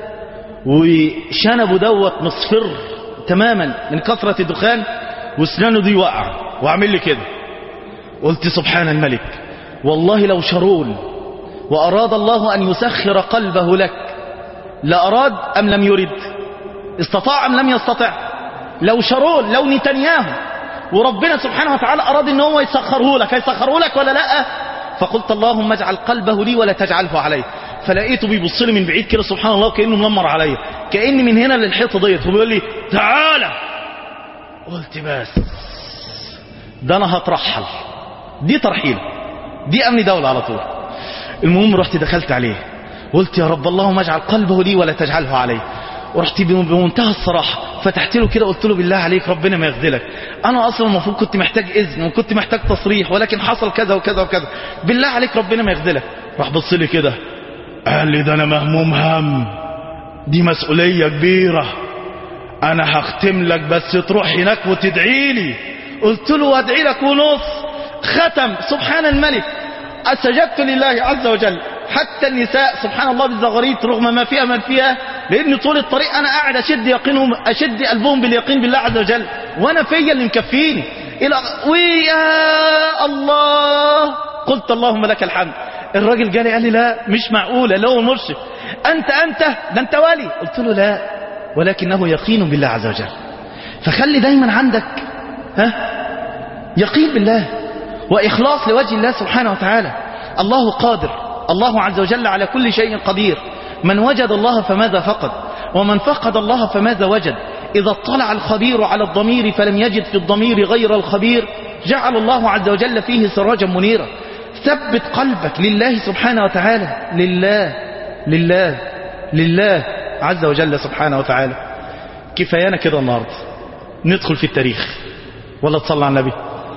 وشنبه دوت مصفر تماما من كثره الدخان واسنانه دي وقع وعامل لي كده قلت سبحان الملك والله لو شرول وأراد الله أن يسخر قلبه لك لأراد أم لم يرد استطاع أم لم يستطع لو شرول لو نتنياهو وربنا سبحانه وتعالى أراد أن هو يسخره لك هيسخره لك ولا لا فقلت اللهم اجعل قلبه لي ولا تجعله علي فلقيته بيبص لي من بعيد كده سبحان الله كأنه منمر عليا كأني من هنا للحيطة ديت وبيقول لي تعالى قلت بس ده انا هترحل دي ترحيل دي امن دولة على طول المهم رحت دخلت عليه قلت يا رب اللهم اجعل قلبه لي ولا تجعله علي ورحت بمنتهى الصراحة فتحت له كده قلت له بالله عليك ربنا ما يخذلك انا اصلا المفروض كنت محتاج اذن وكنت محتاج تصريح ولكن حصل كذا وكذا وكذا بالله عليك ربنا ما يخذلك راح بص لي كده قال لي ده انا مهموم هم دي مسؤولية كبيرة انا هختم لك بس تروح هناك وتدعي لي قلت له وادعي لك ونص ختم سبحان الملك سجدت لله عز وجل حتى النساء سبحان الله بالزغاريت رغم ما فيها من فيها لان طول الطريق انا قاعد اشد يقينهم اشد قلبهم باليقين بالله عز وجل وانا فيا اللي مكفيني الى ويا الله قلت اللهم لك الحمد الراجل جالي قال لي لا مش معقولة لو المرشد أنت أنت ده أنت والي قلت له لا ولكنه يقين بالله عز وجل فخلي دايما عندك ها يقين بالله وإخلاص لوجه الله سبحانه وتعالى الله قادر الله عز وجل على كل شيء قدير من وجد الله فماذا فقد ومن فقد الله فماذا وجد إذا اطلع الخبير على الضمير فلم يجد في الضمير غير الخبير جعل الله عز وجل فيه سراجا منيرا ثبت قلبك لله سبحانه وتعالى لله لله لله عز وجل سبحانه وتعالى كفايانا كده النهاردة ندخل في التاريخ ولا تصلى على النبي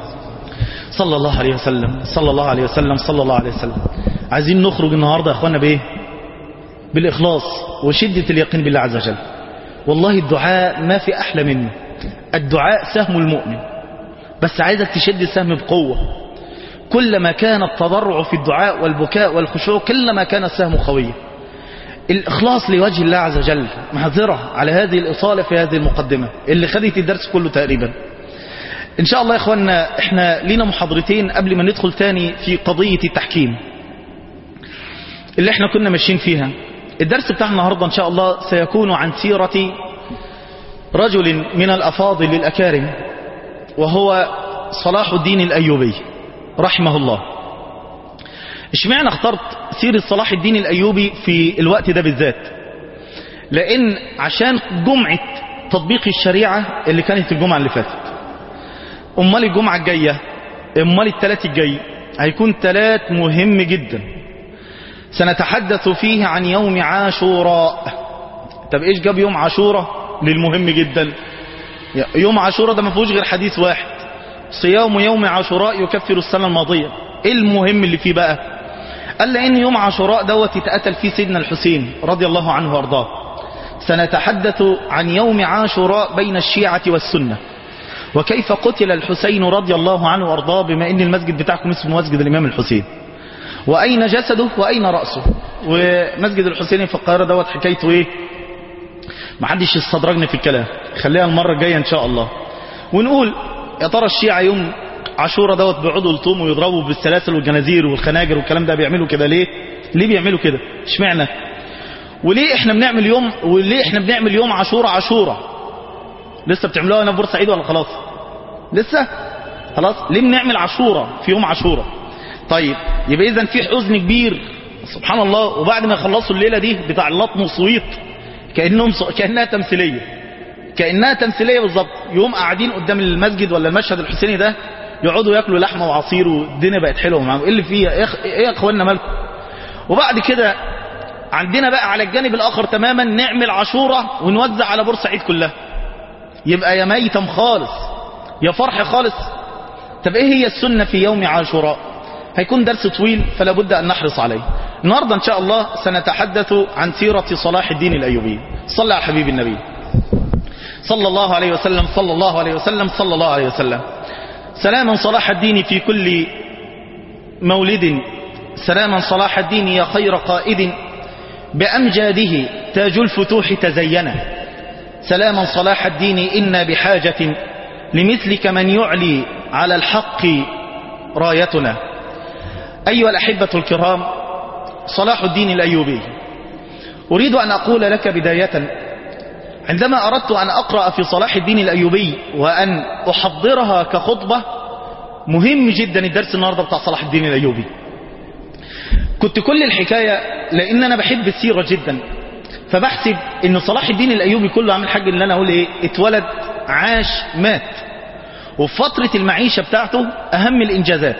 صلى الله عليه وسلم صلى الله عليه وسلم صلى الله عليه وسلم عايزين نخرج النهاردة يا اخوانا بايه بالإخلاص وشدة اليقين بالله عز وجل والله الدعاء ما في أحلى منه الدعاء سهم المؤمن بس عايزك تشد السهم بقوة كلما كان التضرع في الدعاء والبكاء والخشوع كلما كان السهم قويا الإخلاص لوجه الله عز وجل معذرة على هذه الإصالة في هذه المقدمة اللي خدت الدرس كله تقريبا إن شاء الله يا إخوانا إحنا لينا محاضرتين قبل ما ندخل تاني في قضية التحكيم اللي إحنا كنا ماشيين فيها الدرس بتاعنا النهاردة إن شاء الله سيكون عن سيرة رجل من الأفاضل الأكارم وهو صلاح الدين الأيوبي رحمه الله اشمعنى اخترت سيرة صلاح الدين الأيوبي في الوقت ده بالذات لأن عشان جمعة تطبيق الشريعة اللي كانت الجمعة اللي فاتت أمال الجمعة الجاية أمال التلات الجاي هيكون تلات مهم جدا سنتحدث فيه عن يوم عاشوراء طب ايش جاب يوم عاشوراء للمهم جدا يوم عاشوراء ده ما فيهوش غير حديث واحد صيام يوم عاشوراء يكفر السنة الماضية ايه المهم اللي فيه بقى قال لان يوم عاشوراء دوت يتقتل فيه سيدنا الحسين رضي الله عنه وارضاه سنتحدث عن يوم عاشوراء بين الشيعة والسنة وكيف قتل الحسين رضي الله عنه وارضاه بما ان المسجد بتاعكم اسمه مسجد الامام الحسين واين جسده واين رأسه ومسجد الحسين في القاهرة دوت حكايته ايه محدش يستدرجني في الكلام خليها المرة الجاية ان شاء الله ونقول يا ترى الشيعة يوم عاشوراء دوت بيقعدوا يلطموا ويضربوا بالسلاسل والجنازير والخناجر والكلام ده بيعملوا كده ليه ليه بيعملوا كده اشمعنى وليه احنا بنعمل يوم وليه احنا بنعمل يوم عاشوراء عاشوراء لسه بتعملوها هنا في بورسعيد ولا خلاص لسه خلاص ليه بنعمل عاشوراء في يوم عاشوراء طيب يبقى اذا في حزن كبير سبحان الله وبعد ما يخلصوا الليله دي بتاع اللطم وصويت كانهم كانها تمثيليه كانها تمثيليه بالظبط يوم قاعدين قدام المسجد ولا المشهد الحسيني ده يقعدوا ياكلوا لحمه وعصير والدنيا بقت حلوه معاهم ايه اللي فيها ايه ايه يا اخوانا مالكم وبعد كده عندنا بقى على الجانب الاخر تماما نعمل عاشوره ونوزع على بورسعيد كلها يبقى يا ميتم خالص يا فرح خالص طب ايه هي السنة في يوم عاشوراء هيكون درس طويل فلا بد ان نحرص عليه النهاردة ان شاء الله سنتحدث عن سيرة صلاح الدين الايوبي صلى على حبيب النبي صلى الله عليه وسلم صلى الله عليه وسلم صلى الله عليه وسلم سلاما صلاح الدين في كل مولد سلاما صلاح الدين يا خير قائد بأمجاده تاج الفتوح تزين سلاما صلاح الدين إنا بحاجة لمثلك من يعلي على الحق رايتنا أيها الأحبة الكرام صلاح الدين الأيوبي أريد أن أقول لك بداية عندما أردت أن أقرأ في صلاح الدين الأيوبي وأن أحضرها كخطبة مهم جدا الدرس النهاردة بتاع صلاح الدين الأيوبي كنت كل الحكاية لأن أنا بحب السيرة جدا فبحسب أن صلاح الدين الأيوبي كله عامل حاجة اللي أنا أقول إيه اتولد عاش مات وفي فترة المعيشة بتاعته أهم الإنجازات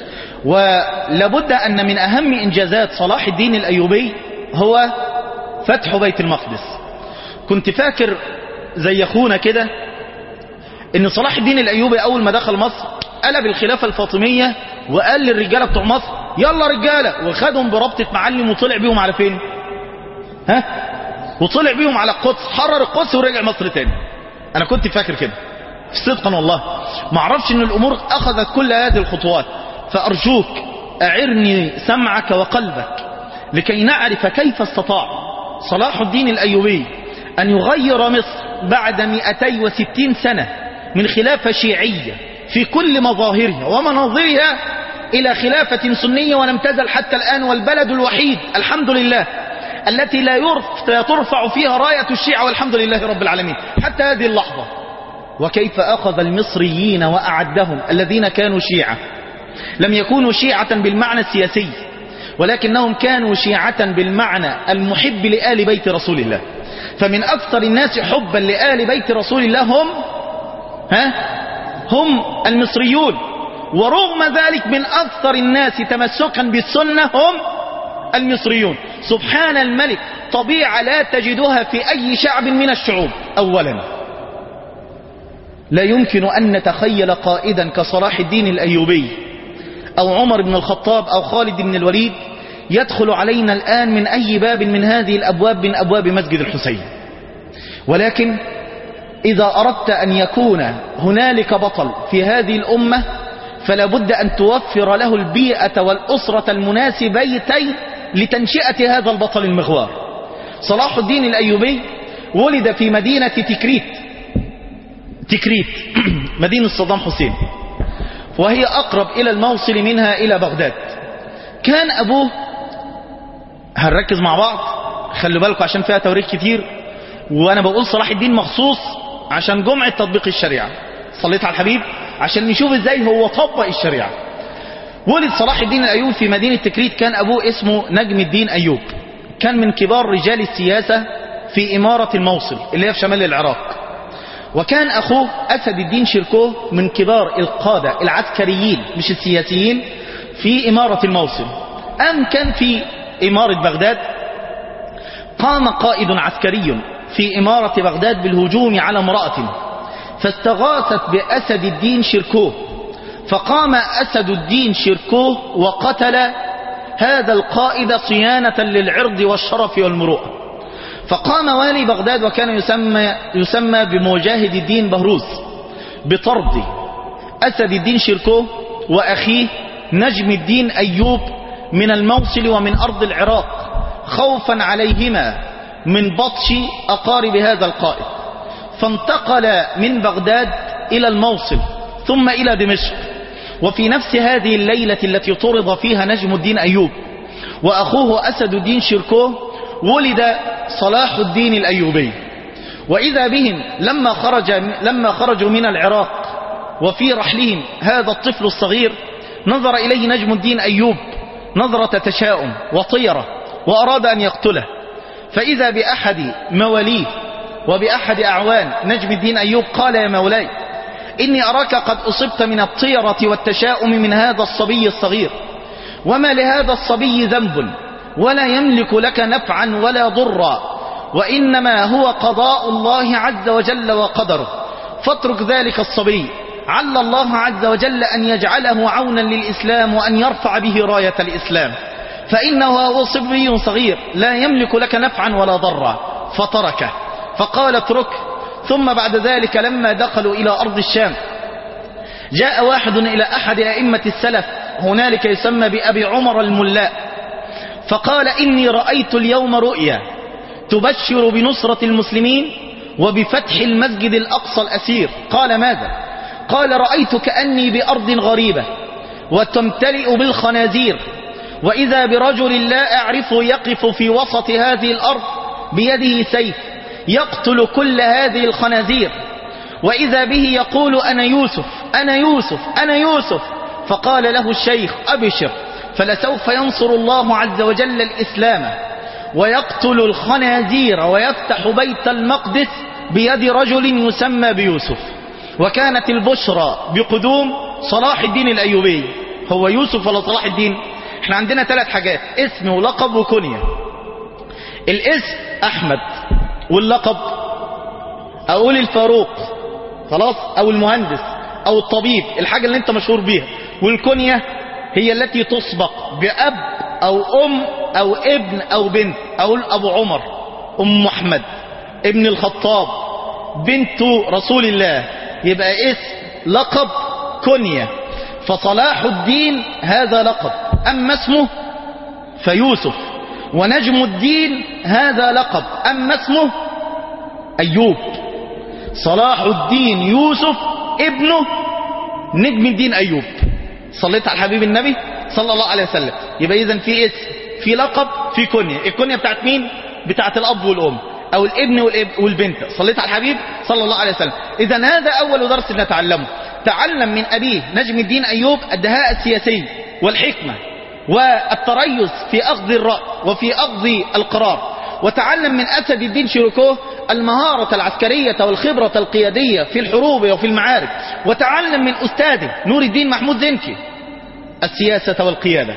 ولابد أن من أهم إنجازات صلاح الدين الأيوبي هو فتح بيت المقدس كنت فاكر زي أخونا كده ان صلاح الدين الايوبي اول ما دخل مصر قلب الخلافة الفاطمية وقال للرجالة بتوع مصر يلا رجالة وخدهم بربطة معلم وطلع بيهم على فين ها وطلع بيهم على القدس حرر القدس ورجع مصر تاني انا كنت فاكر كده صدقا والله ما اعرفش ان الامور اخذت كل هذه الخطوات فارجوك اعرني سمعك وقلبك لكي نعرف كيف استطاع صلاح الدين الايوبي ان يغير مصر بعد 260 سنة من خلافة شيعية في كل مظاهرها ومناظرها إلى خلافة سنية ولم تزل حتى الآن والبلد الوحيد الحمد لله التي لا ترفع فيها راية الشيعة والحمد لله رب العالمين حتى هذه اللحظة وكيف أخذ المصريين وأعدهم الذين كانوا شيعة لم يكونوا شيعة بالمعنى السياسي ولكنهم كانوا شيعة بالمعنى المحب لآل بيت رسول الله فمن أكثر الناس حبا لآل بيت رسول الله هم ها هم المصريون ورغم ذلك من أكثر الناس تمسكا بالسنة هم المصريون سبحان الملك طبيعة لا تجدها في أي شعب من الشعوب أولا لا يمكن أن نتخيل قائدا كصلاح الدين الأيوبي أو عمر بن الخطاب أو خالد بن الوليد يدخل علينا الآن من أي باب من هذه الأبواب من أبواب مسجد الحسين ولكن إذا أردت أن يكون هنالك بطل في هذه الأمة فلا بد أن توفر له البيئة والأسرة المناسبيتين لتنشئة هذا البطل المغوار صلاح الدين الأيوبي ولد في مدينة تكريت تكريت مدينة صدام حسين وهي أقرب إلى الموصل منها إلى بغداد كان أبوه هنركز مع بعض خلوا بالكم عشان فيها توريخ كتير وانا بقول صلاح الدين مخصوص عشان جمعة تطبيق الشريعة صليت على الحبيب عشان نشوف ازاي هو طبق الشريعة ولد صلاح الدين الايوب في مدينة تكريت كان ابوه اسمه نجم الدين ايوب كان من كبار رجال السياسة في امارة الموصل اللي هي في شمال العراق وكان اخوه اسد الدين شركوه من كبار القادة العسكريين مش السياسيين في امارة الموصل ام كان في إمارة بغداد قام قائد عسكري في إمارة بغداد بالهجوم على امرأة فاستغاثت بأسد الدين شركوه فقام أسد الدين شركوه وقتل هذا القائد صيانة للعرض والشرف والمروءة فقام والي بغداد وكان يسمى, يسمى بمجاهد الدين بهروز بطرد أسد الدين شركوه وأخيه نجم الدين أيوب من الموصل ومن أرض العراق خوفا عليهما من بطش أقارب هذا القائد فانتقل من بغداد إلى الموصل ثم إلى دمشق وفي نفس هذه الليلة التي طرد فيها نجم الدين أيوب وأخوه أسد الدين شركوه ولد صلاح الدين الأيوبي وإذا بهم لما, خرج لما خرجوا من العراق وفي رحلهم هذا الطفل الصغير نظر إليه نجم الدين أيوب نظرة تشاؤم وطيرة وأراد أن يقتله فإذا بأحد مواليه وبأحد أعوان نجم الدين أيوب قال يا مولاي إني أراك قد أصبت من الطيرة والتشاؤم من هذا الصبي الصغير وما لهذا الصبي ذنب ولا يملك لك نفعا ولا ضرا وإنما هو قضاء الله عز وجل وقدره فاترك ذلك الصبي عل الله عز وجل أن يجعله عونا للإسلام وأن يرفع به راية الإسلام فإنه هو صبي صغير لا يملك لك نفعا ولا ضرا فتركه فقال اتركه ثم بعد ذلك لما دخلوا إلى أرض الشام جاء واحد إلى أحد أئمة السلف هنالك يسمى بأبي عمر الملاء فقال إني رأيت اليوم رؤيا تبشر بنصرة المسلمين وبفتح المسجد الأقصى الأسير قال ماذا قال رأيت كأني بأرض غريبة وتمتلئ بالخنازير وإذا برجل لا أعرفه يقف في وسط هذه الأرض بيده سيف يقتل كل هذه الخنازير وإذا به يقول أنا يوسف أنا يوسف أنا يوسف فقال له الشيخ أبشر فلسوف ينصر الله عز وجل الإسلام ويقتل الخنازير ويفتح بيت المقدس بيد رجل يسمى بيوسف وكانت البشرى بقدوم صلاح الدين الأيوبي هو يوسف ولا صلاح الدين احنا عندنا ثلاث حاجات اسم ولقب وكنية الاسم أحمد واللقب أقول الفاروق خلاص أو المهندس أو الطبيب الحاجة اللي انت مشهور بيها والكنية هي التي تسبق بأب أو أم أو ابن أو بنت أقول أبو عمر أم محمد ابن الخطاب بنت رسول الله يبقى اسم لقب كنية فصلاح الدين هذا لقب أما اسمه فيوسف ونجم الدين هذا لقب أما اسمه أيوب صلاح الدين يوسف ابنه نجم الدين أيوب صليت على حبيب النبي صلى الله عليه وسلم يبقى إذن في اسم في لقب في كنية الكنية بتاعت مين بتاعت الأب والأم أو الابن والاب والبنت صليت على الحبيب صلى الله عليه وسلم إذا هذا أول درس نتعلمه تعلم من أبيه نجم الدين أيوب الدهاء السياسي والحكمة والتريث في أخذ الرأي وفي أخذ القرار وتعلم من أسد الدين شيروكوه المهارة العسكرية والخبرة القيادية في الحروب وفي المعارك وتعلم من أستاذه نور الدين محمود زنكي السياسة والقيادة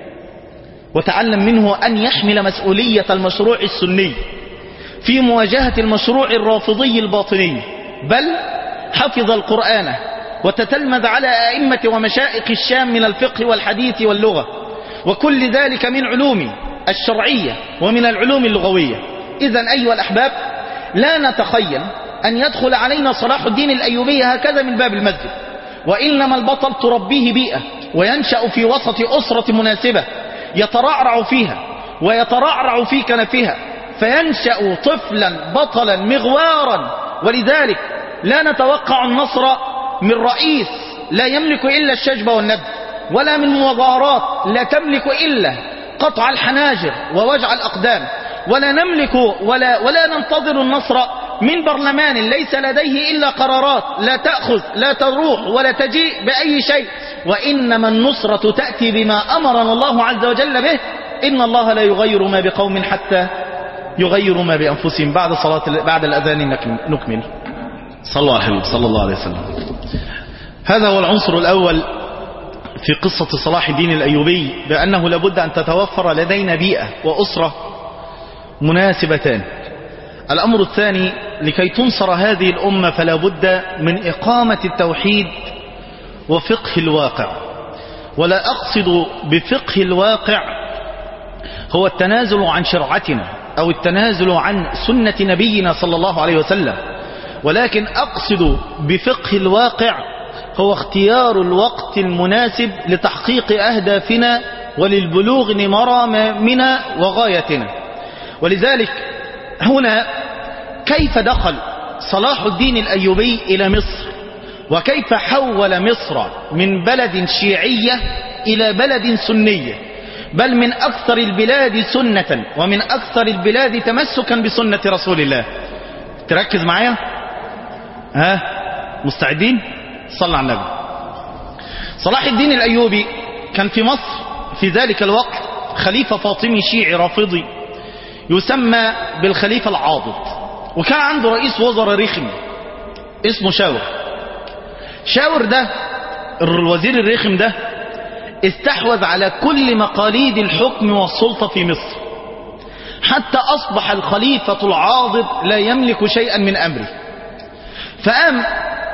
وتعلم منه أن يحمل مسؤولية المشروع السني في مواجهة المشروع الرافضي الباطني بل حفظ القرآن وتتلمذ على أئمة ومشائخ الشام من الفقه والحديث واللغة وكل ذلك من علوم الشرعية ومن العلوم اللغوية إذا أيها الأحباب لا نتخيل أن يدخل علينا صلاح الدين الأيوبي هكذا من باب المسجد وإنما البطل تربيه بيئة وينشأ في وسط أسرة مناسبة يترعرع فيها ويترعرع في كنفها فينشأ طفلا بطلا مغوارا ولذلك لا نتوقع النصر من رئيس لا يملك إلا الشجب والند ولا من مظاهرات لا تملك إلا قطع الحناجر ووجع الأقدام ولا نملك ولا, ولا ننتظر النصر من برلمان ليس لديه إلا قرارات لا تأخذ لا تروح ولا تجيء بأي شيء وإنما النصرة تأتي بما أمرنا الله عز وجل به إن الله لا يغير ما بقوم حتى يغيروا ما بأنفسهم بعد صلاة بعد الأذان نكمل صلى الله عليه صلى الله عليه وسلم هذا هو العنصر الأول في قصة صلاح الدين الأيوبي بأنه لابد أن تتوفر لدينا بيئة وأسرة مناسبتان الأمر الثاني لكي تنصر هذه الأمة فلا بد من إقامة التوحيد وفقه الواقع ولا أقصد بفقه الواقع هو التنازل عن شرعتنا أو التنازل عن سنة نبينا صلى الله عليه وسلم ولكن أقصد بفقه الواقع هو اختيار الوقت المناسب لتحقيق أهدافنا وللبلوغ مرامنا وغايتنا ولذلك هنا كيف دخل صلاح الدين الأيوبي إلى مصر وكيف حول مصر من بلد شيعية إلى بلد سنية بل من أكثر البلاد سنة ومن أكثر البلاد تمسكا بسنة رسول الله تركز معايا ها مستعدين صلى على النبي صلاح الدين الأيوبي كان في مصر في ذلك الوقت خليفة فاطمي شيعي رافضي يسمى بالخليفة العاضد وكان عنده رئيس وزراء رخم اسمه شاور شاور ده الوزير الرخم ده استحوذ على كل مقاليد الحكم والسلطة في مصر حتى أصبح الخليفة العاضد لا يملك شيئا من أمره فقام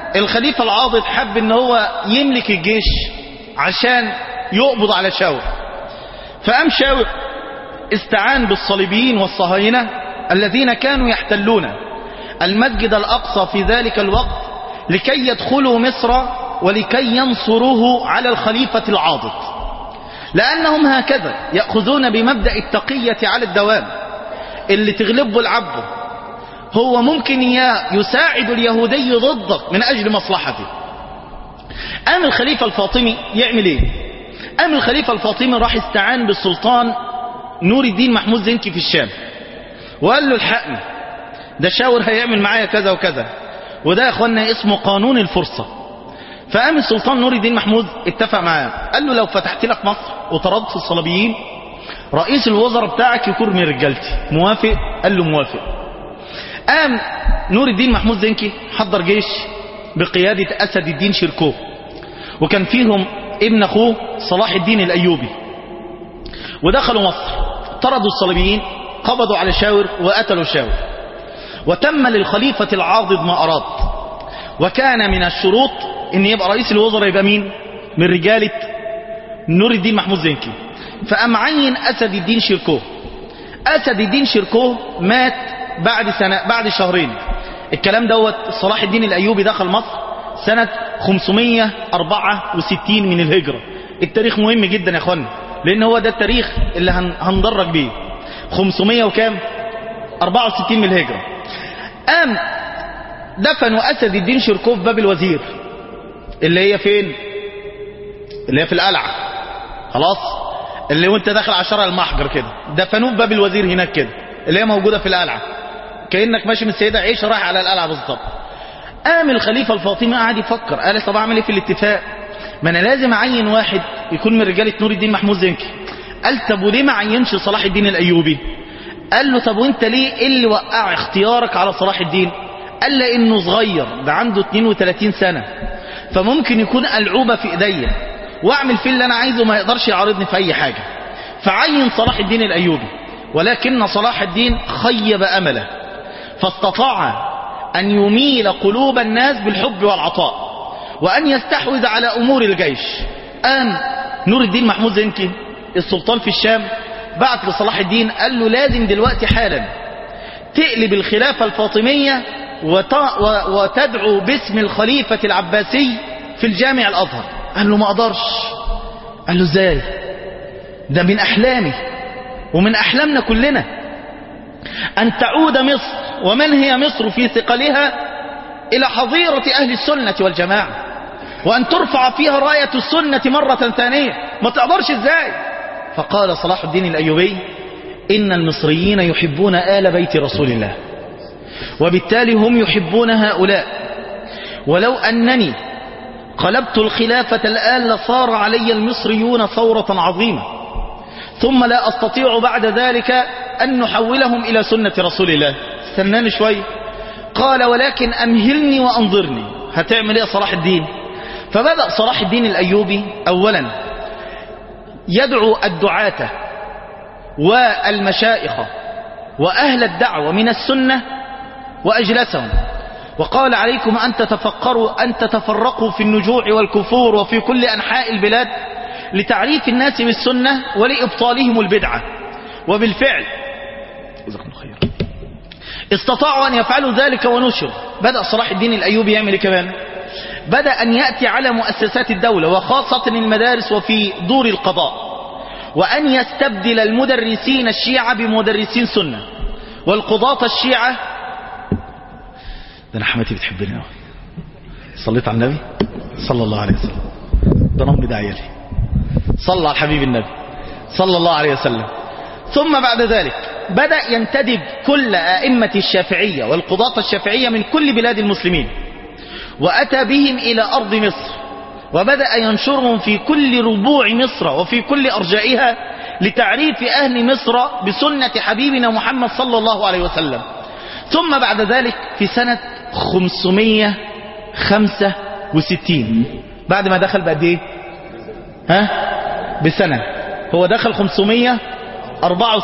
الخليفة العاضد حب ان هو يملك الجيش عشان يقبض على شاور فقام شاور استعان بالصليبيين والصهاينة الذين كانوا يحتلون المسجد الأقصى في ذلك الوقت لكي يدخلوا مصر ولكي ينصروه على الخليفة العاضد لأنهم هكذا يأخذون بمبدأ التقية على الدوام اللي تغلبه العبد هو ممكن يساعد اليهودي ضدك من أجل مصلحته قام الخليفة الفاطمي يعمل ايه قام الخليفة الفاطمي راح استعان بالسلطان نور الدين محمود زنكي في الشام وقال له الحقني ده شاور هيعمل معايا كذا وكذا وده يا اخوانا اسمه قانون الفرصة فقام السلطان نور الدين محمود اتفق معاه قال له لو فتحت لك مصر وطردت الصليبيين رئيس الوزراء بتاعك يكون من رجالتي موافق قال له موافق قام نور الدين محمود زنكي حضر جيش بقيادة أسد الدين شركوه وكان فيهم ابن أخوه صلاح الدين الأيوبي ودخلوا مصر طردوا الصليبيين قبضوا على شاور وقتلوا شاور وتم للخليفة العاضد ما أراد وكان من الشروط ان يبقى رئيس الوزراء يبقى مين من رجالة نور الدين محمود زنكي فقام عين أسد الدين شركوه أسد الدين شركوه مات بعد سنة بعد شهرين الكلام دوت صلاح الدين الأيوبي دخل مصر سنة 564 من الهجرة التاريخ مهم جدا يا اخوانا لان هو ده التاريخ اللي هندرج بيه 500 وكام 64 من الهجرة قام دفنوا أسد الدين شركوف باب الوزير اللي هي فين اللي هي في القلعة خلاص اللي وانت داخل على شارع المحجر كده دفنوه باب الوزير هناك كده اللي هي موجودة في القلعة كأنك ماشي من السيدة عيشة رايح على القلعة بالظبط قام الخليفة الفاطمي قاعد يفكر قال طب اعمل ايه في الاتفاق ما انا لازم اعين واحد يكون من رجالة نور الدين محمود زنكي قال طب وليه ما عينش صلاح الدين الايوبي قال له طب وانت ليه ايه اللي وقع اختيارك على صلاح الدين قال لانه صغير ده عنده 32 سنة فممكن يكون ألعوبة في ايديا واعمل فيه اللي انا عايزه ما يقدرش يعارضني في اي حاجة فعين صلاح الدين الايوبي ولكن صلاح الدين خيب امله فاستطاع ان يميل قلوب الناس بالحب والعطاء وان يستحوذ على امور الجيش قام نور الدين محمود زنكي السلطان في الشام بعت لصلاح الدين قال له لازم دلوقتي حالا تقلب الخلافة الفاطمية وتدعو باسم الخليفة العباسي في الجامع الأزهر قال له ما أقدرش قال له ازاي ده من أحلامي ومن أحلامنا كلنا أن تعود مصر ومن هي مصر في ثقلها إلى حظيرة أهل السنة والجماعة وأن ترفع فيها راية السنة مرة ثانية ما تقدرش ازاي فقال صلاح الدين الأيوبي إن المصريين يحبون آل بيت رسول الله وبالتالي هم يحبون هؤلاء ولو أنني قلبت الخلافة الآن لصار علي المصريون ثورة عظيمة ثم لا أستطيع بعد ذلك أن نحولهم إلى سنة رسول الله استناني شوي قال ولكن أمهلني وأنظرني هتعمل إيه صلاح الدين فبدأ صلاح الدين الأيوبي أولا يدعو الدعاة والمشائخ وأهل الدعوة من السنة وأجلسهم وقال عليكم أن تتفقروا أن تتفرقوا في النجوع والكفور وفي كل أنحاء البلاد لتعريف الناس بالسنة ولإبطالهم البدعة وبالفعل جزاكم خير استطاعوا أن يفعلوا ذلك ونشر بدأ صلاح الدين الأيوبي يعمل إيه كمان بدأ أن يأتي على مؤسسات الدولة وخاصة المدارس وفي دور القضاء وأن يستبدل المدرسين الشيعة بمدرسين سنة والقضاة الشيعة ده أنا حماتي بتحبني أوي صليت على النبي صلى الله عليه وسلم ده أنا أمي ده عيالي صلى على الحبيب النبي صلى الله عليه وسلم ثم بعد ذلك بدأ ينتدب كل أئمة الشافعية والقضاة الشافعية من كل بلاد المسلمين وأتى بهم إلى أرض مصر وبدأ ينشرهم في كل ربوع مصر وفي كل أرجائها لتعريف أهل مصر بسنة حبيبنا محمد صلى الله عليه وسلم ثم بعد ذلك في سنة 565 بعد ما دخل بقد ايه ها بسنة هو دخل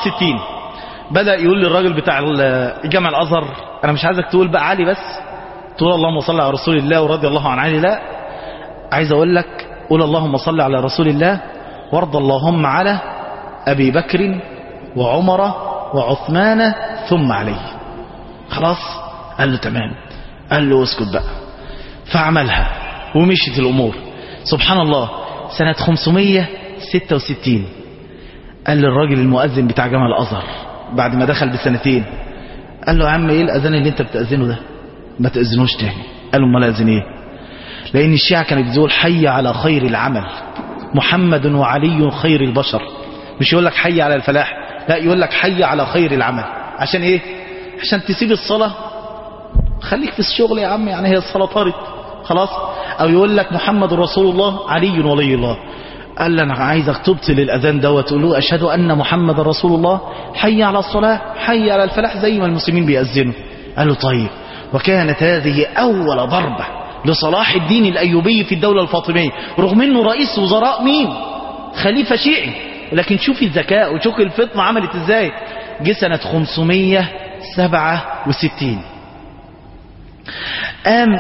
564 بدأ يقول للراجل بتاع الجامع الأزهر أنا مش عايزك تقول بقى علي بس تقول اللهم صل على رسول الله ورضي الله عن علي لا عايز اقول لك قول اللهم صل على رسول الله وارض اللهم على ابي بكر وعمر وعثمان ثم علي خلاص قال له تمام قال له اسكت بقى فعملها ومشيت الامور سبحان الله سنة 566 قال للراجل المؤذن بتاع جامع الازهر بعد ما دخل بسنتين قال له يا عم ايه الاذان اللي انت بتاذنه ده ما تاذنوش تاني قال له امال اذن ايه لان الشيعة كانت بتقول حي على خير العمل محمد وعلي خير البشر مش يقول لك حي على الفلاح لا يقول لك حي على خير العمل عشان ايه عشان تسيب الصلاة خليك في الشغل يا عم يعني هي الصلاة طارت خلاص او يقول لك محمد رسول الله علي ولي الله قال لي انا عايزك تبطل الاذان ده وتقول له اشهد ان محمد رسول الله حي على الصلاة حي على الفلاح زي ما المسلمين بيأذنوا قال له طيب وكانت هذه اول ضربة لصلاح الدين الايوبي في الدولة الفاطمية رغم انه رئيس وزراء مين خليفة شيعي لكن شوفي الذكاء وشوفي الفطنة عملت ازاي جه سنة 567 قام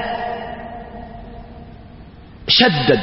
شدد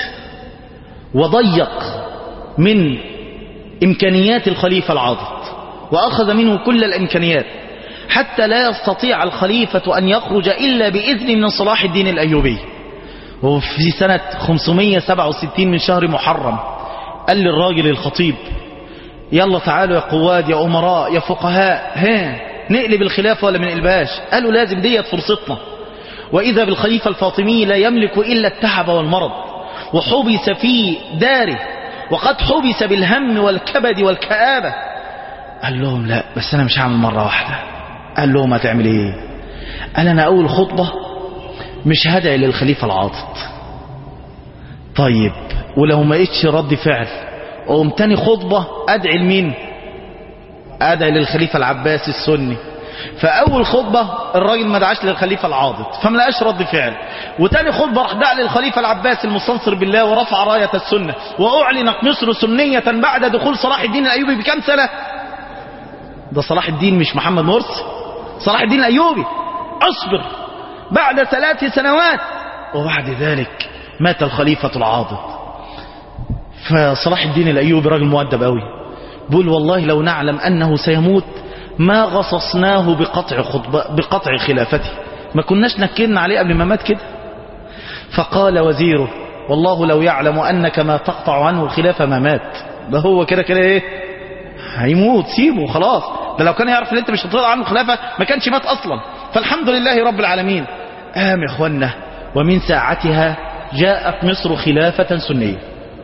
وضيق من إمكانيات الخليفة العاضد وأخذ منه كل الإمكانيات حتى لا يستطيع الخليفة أن يخرج إلا بإذن من صلاح الدين الأيوبي وفي سنة 567 من شهر محرم قال للراجل الخطيب يلا تعالوا يا قواد يا أمراء يا فقهاء ها نقلب الخلافة ولا من الباش قالوا لازم ديت فرصتنا وإذا بالخليفة الفاطمي لا يملك إلا التعب والمرض وحبس في داره وقد حبس بالهم والكبد والكآبة قال لهم لا بس أنا مش هعمل مرة واحدة قال لهم هتعمل ايه قال أنا أول خطبة مش هدعي للخليفة العاضد طيب ولو ما لقيتش رد فعل اقوم تاني خطبة ادعي لمين ادعي للخليفة العباسي السني فاول خطبة الراجل ما دعاش للخليفة العاضد فما لقاش رد فعل وتاني خطبة راح دعا للخليفة العباسي المستنصر بالله ورفع راية السنة واعلنت مصر سنية بعد دخول صلاح الدين الايوبي بكام سنة ده صلاح الدين مش محمد مرسي صلاح الدين الايوبي اصبر بعد ثلاث سنوات وبعد ذلك مات الخليفة العاضد فصلاح الدين الأيوبي راجل مؤدب قوي بيقول والله لو نعلم أنه سيموت ما غصصناه بقطع خطبة بقطع خلافته ما كناش نكرنا عليه قبل ما مات كده فقال وزيره والله لو يعلم أنك ما تقطع عنه الخلافة ما مات ده هو كده كده ايه هيموت سيبه خلاص ده لو كان يعرف ان انت مش هتقطع عنه الخلافة ما كانش مات اصلا فالحمد لله رب العالمين قام يا اخوانا ومن ساعتها جاءت مصر خلافة سنية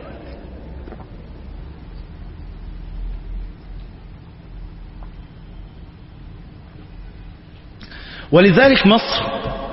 ولذلك مصر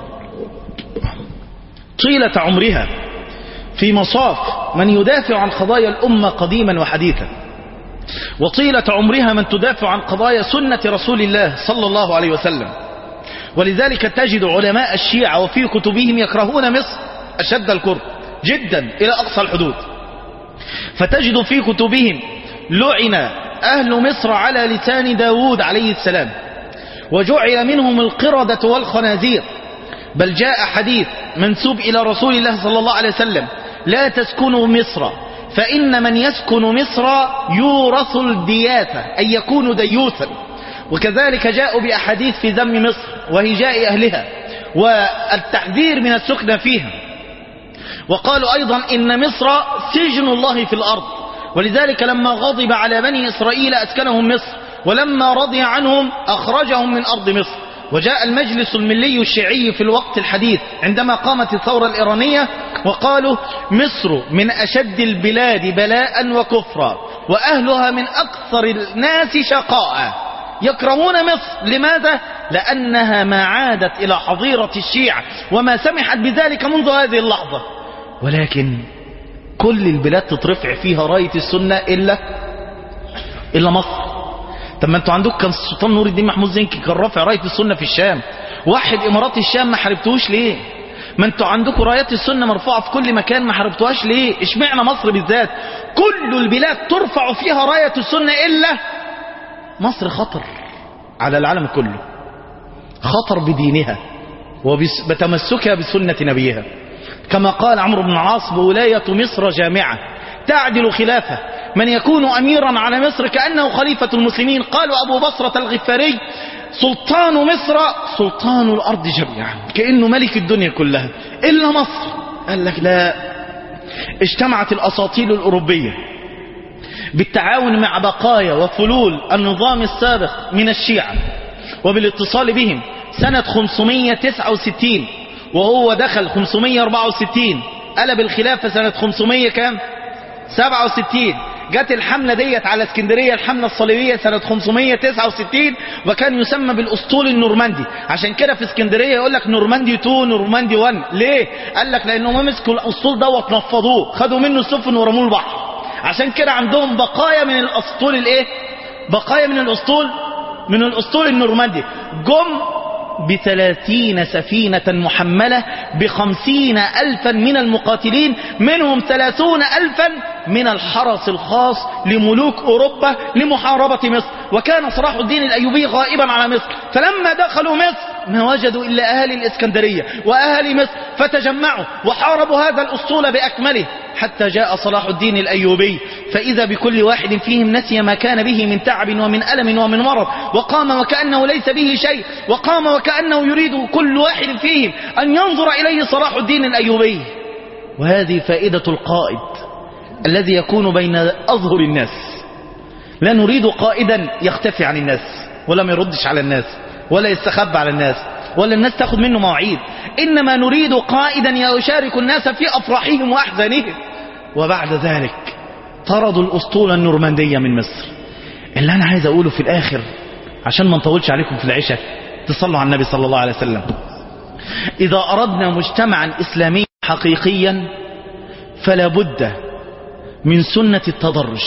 طيلة عمرها في مصاف من يدافع عن قضايا الأمة قديما وحديثا وطيلة عمرها من تدافع عن قضايا سنة رسول الله صلى الله عليه وسلم ولذلك تجد علماء الشيعة وفي كتبهم يكرهون مصر أشد الكره جدا إلى أقصى الحدود فتجد في كتبهم لعن أهل مصر على لسان داود عليه السلام وجعل منهم القردة والخنازير بل جاء حديث منسوب إلى رسول الله صلى الله عليه وسلم لا تسكنوا مصر فإن من يسكن مصر يورث الدياثة أي يكون ديوثا وكذلك جاءوا بأحاديث في ذم مصر وهجاء أهلها والتحذير من السكنة فيها وقالوا أيضا إن مصر سجن الله في الأرض ولذلك لما غضب على بني إسرائيل أسكنهم مصر ولما رضي عنهم أخرجهم من أرض مصر وجاء المجلس الملي الشيعي في الوقت الحديث عندما قامت الثورة الإيرانية وقالوا مصر من أشد البلاد بلاء وكفرا وأهلها من أكثر الناس شقاء يكرهون مصر لماذا؟ لأنها ما عادت إلى حظيرة الشيعة وما سمحت بذلك منذ هذه اللحظة ولكن كل البلاد تترفع فيها راية السنة إلا إلا مصر طب ما انتوا عندكم كان السلطان نور الدين محمود زنكي كان رافع رايه السنه في الشام واحد امارات الشام ما حاربتوش ليه ما انتوا عندكم رايات السنه مرفوعه في كل مكان ما حاربتوهاش ليه اشمعنى مصر بالذات كل البلاد ترفع فيها رايه السنه الا مصر خطر على العالم كله خطر بدينها وبتمسكها بسنة نبيها كما قال عمرو بن العاص بولاية مصر جامعة تعدل خلافة من يكون أميرا على مصر كأنه خليفة المسلمين قالوا أبو بصرة الغفاري سلطان مصر سلطان الأرض جميعا كأنه ملك الدنيا كلها إلا مصر قال لك لا اجتمعت الأساطيل الأوروبية بالتعاون مع بقايا وفلول النظام السابق من الشيعة وبالاتصال بهم سنة 569 وهو دخل 564 قلب الخلافة سنة 500 كام 67 جت الحملة ديت على اسكندرية الحملة الصليبية سنة 569 وكان يسمى بالأسطول النورماندي عشان كده في اسكندرية يقول لك نورماندي 2 نورماندي 1 ليه؟ قال لك لأنهم مسكوا الأسطول دوت نفضوه خدوا منه السفن ورموه البحر عشان كده عندهم بقايا من الأسطول الايه؟ بقايا من الأسطول من الأسطول النورماندي جم بثلاثين سفينة محملة بخمسين ألفا من المقاتلين منهم ثلاثون ألفا من الحرس الخاص لملوك أوروبا لمحاربة مصر وكان صلاح الدين الأيوبي غائبا على مصر فلما دخلوا مصر ما وجدوا إلا أهل الإسكندرية وأهل مصر فتجمعوا وحاربوا هذا الأسطول بأكمله حتى جاء صلاح الدين الأيوبي فإذا بكل واحد فيهم نسي ما كان به من تعب ومن ألم ومن مرض وقام وكأنه ليس به شيء وقام وكأنه يريد كل واحد فيهم أن ينظر إليه صلاح الدين الأيوبي وهذه فائدة القائد الذي يكون بين أظهر الناس لا نريد قائدا يختفي عن الناس ولا ما يردش على الناس ولا يستخبى على الناس ولا الناس تاخد منه مواعيد إنما نريد قائدا يشارك الناس في أفراحهم وأحزانهم وبعد ذلك طردوا الأسطول النورماندية من مصر اللي أنا عايز أقوله في الآخر عشان ما نطولش عليكم في العشاء تصلوا على النبي صلى الله عليه وسلم إذا أردنا مجتمعا إسلاميا حقيقيا فلا بد من سنة التدرج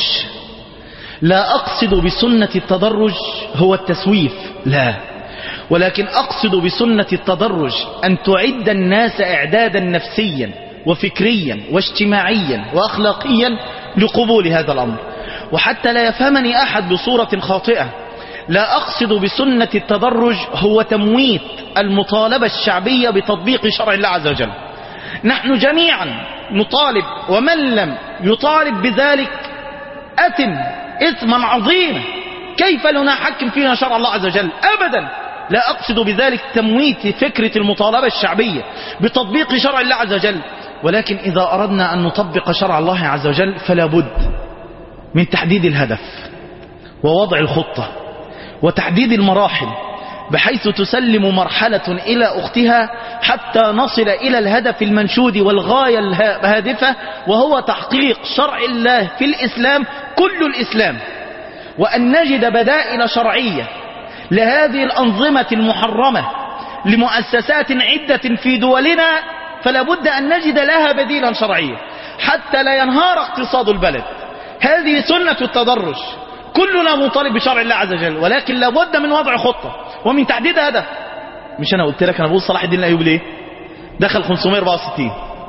لا أقصد بسنة التدرج هو التسويف لا ولكن أقصد بسنة التدرج أن تعد الناس إعدادا نفسيا وفكريا واجتماعيا وأخلاقيا لقبول هذا الأمر وحتى لا يفهمني أحد بصورة خاطئة لا أقصد بسنة التدرج هو تمويت المطالبة الشعبية بتطبيق شرع الله عز وجل نحن جميعا نطالب ومن لم يطالب بذلك أتم إثما عظيما كيف لنحكم فينا شرع الله عز وجل أبدا لا أقصد بذلك تمويت فكرة المطالبة الشعبية بتطبيق شرع الله عز وجل ولكن إذا أردنا أن نطبق شرع الله عز وجل فلا بد من تحديد الهدف ووضع الخطة وتحديد المراحل بحيث تسلم مرحلة إلى أختها حتى نصل إلى الهدف المنشود والغاية الهادفة وهو تحقيق شرع الله في الإسلام كل الإسلام وأن نجد بدائل شرعية لهذه الأنظمة المحرمة لمؤسسات عدة في دولنا فلا بد أن نجد لها بديلا شرعيا حتى لا ينهار اقتصاد البلد هذه سنة التدرج كلنا مطالب بشرع الله عز وجل ولكن لابد من وضع خطة ومن تحديد هدف مش أنا قلت لك أنا بقول صلاح الدين الأيوبي ليه دخل 564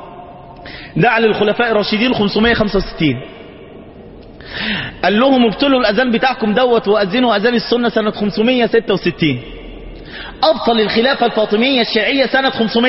دعا للخلفاء الراشدين 565 قال لهم ابتلوا الأذان بتاعكم دوت وأذنوا أذان السنة سنة 566 أبطل الخلافة الفاطمية الشيعية سنة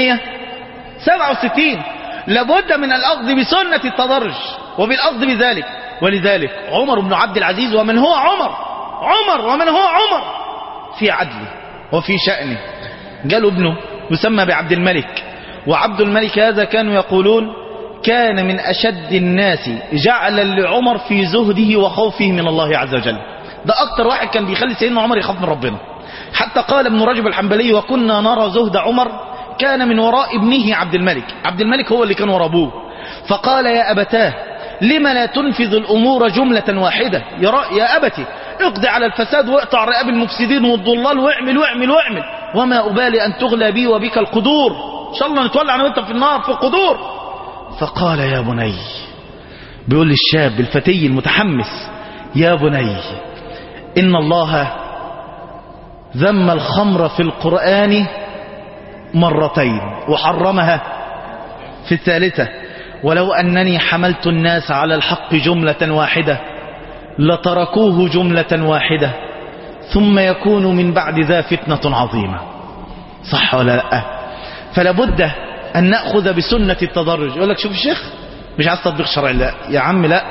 567 لابد من الأخذ بسنة التدرج وبالأخذ بذلك ولذلك عمر بن عبد العزيز ومن هو عمر عمر ومن هو عمر في عدله وفي شأنه قالوا ابنه يسمى بعبد الملك وعبد الملك هذا كانوا يقولون كان من أشد الناس جعلا لعمر في زهده وخوفه من الله عز وجل ده أكتر واحد كان بيخلي سيدنا عمر يخاف من ربنا حتى قال ابن رجب الحنبلي وكنا نرى زهد عمر كان من وراء ابنه عبد الملك عبد الملك هو اللي كان وراء ابوه فقال يا أبتاه لما لا تنفذ الأمور جملة واحدة يا, رأ... يا أبتي اقضي على الفساد واقطع رقاب المفسدين والضلال واعمل واعمل واعمل وما أبالي أن تغلى بي وبك القدور إن شاء الله نتولع أنا وأنت في النار في القدور فقال يا بني بيقول للشاب الفتي المتحمس يا بني إن الله ذم الخمر في القرآن مرتين وحرمها في الثالثة ولو أنني حملت الناس على الحق جملة واحدة لتركوه جملة واحدة ثم يكون من بعد ذا فتنة عظيمة صح ولا لا فلا بد أن نأخذ بسنة التدرج يقول لك شوف الشيخ مش عايز تطبيق شرعي لا يا عم لا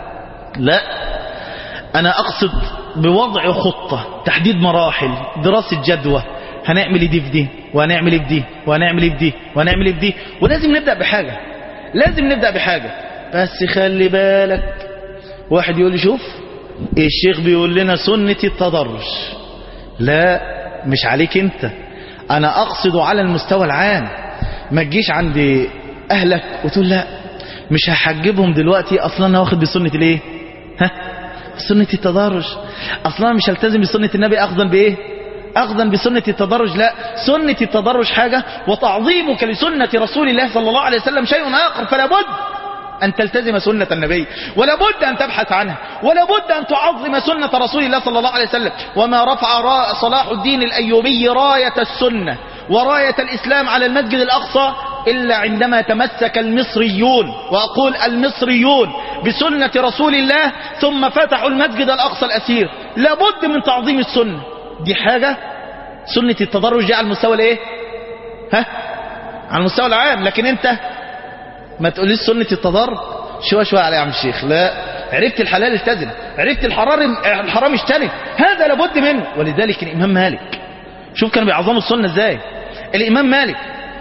لا أنا أقصد بوضع خطة تحديد مراحل دراسة جدوى هنعمل دي في دي وهنعمل في دي وهنعمل في دي وهنعمل في دي ولازم نبدأ بحاجة لازم نبدأ بحاجة بس خلي بالك واحد يقول لي شوف الشيخ بيقول لنا سنة التدرج لا مش عليك انت انا اقصد على المستوى العام ما تجيش عند اهلك وتقول لا مش هحجبهم دلوقتي اصلا انا واخد بسنة الايه ها سنة التدرج اصلا مش هلتزم بسنة النبي اخذا بايه اخذا بسنة التدرج لا سنة التدرج حاجة وتعظيمك لسنة رسول الله صلى الله عليه وسلم شيء اخر فلا بد أن تلتزم سنة النبي ولا بد أن تبحث عنها ولا بد أن تعظم سنة رسول الله صلى الله عليه وسلم وما رفع را- صلاح الدين الأيوبي راية السنة وراية الإسلام على المسجد الأقصى إلا عندما تمسك المصريون وأقول المصريون بسنة رسول الله ثم فتحوا المسجد الأقصى الأسير لابد من تعظيم السنة دي حاجة سنة التدرج دي على المستوى الايه ها على المستوى العام لكن انت ما تقوليش سنة التضرب شوية شوية على يا عم الشيخ لا عرفت الحلال التزم عرفت الحرام الحرام اجتنب هذا لابد منه ولذلك الإمام مالك شوف كانوا بيعظموا السنة ازاي الإمام مالك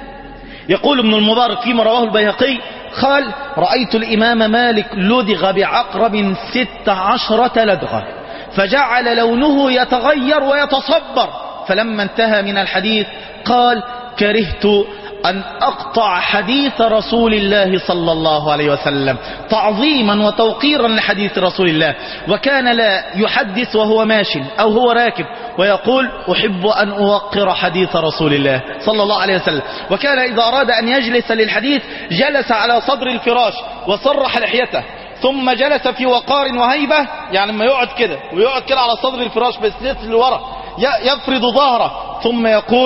يقول ابن المبارك فيما رواه البيهقي قال رأيت الإمام مالك لدغ بعقرب ست عشرة لدغة فجعل لونه يتغير ويتصبر فلما انتهى من الحديث قال كرهت أن أقطع حديث رسول الله صلى الله عليه وسلم تعظيما وتوقيرا لحديث رسول الله وكان لا يحدث وهو ماش أو هو راكب ويقول أحب أن أوقر حديث رسول الله صلى الله عليه وسلم وكان إذا أراد أن يجلس للحديث جلس على صدر الفراش وصرح لحيته ثم جلس في وقار وهيبة يعني لما يقعد كده ويقعد كده على صدر الفراش بس لورا ي- يفرد ظهره ثم يقول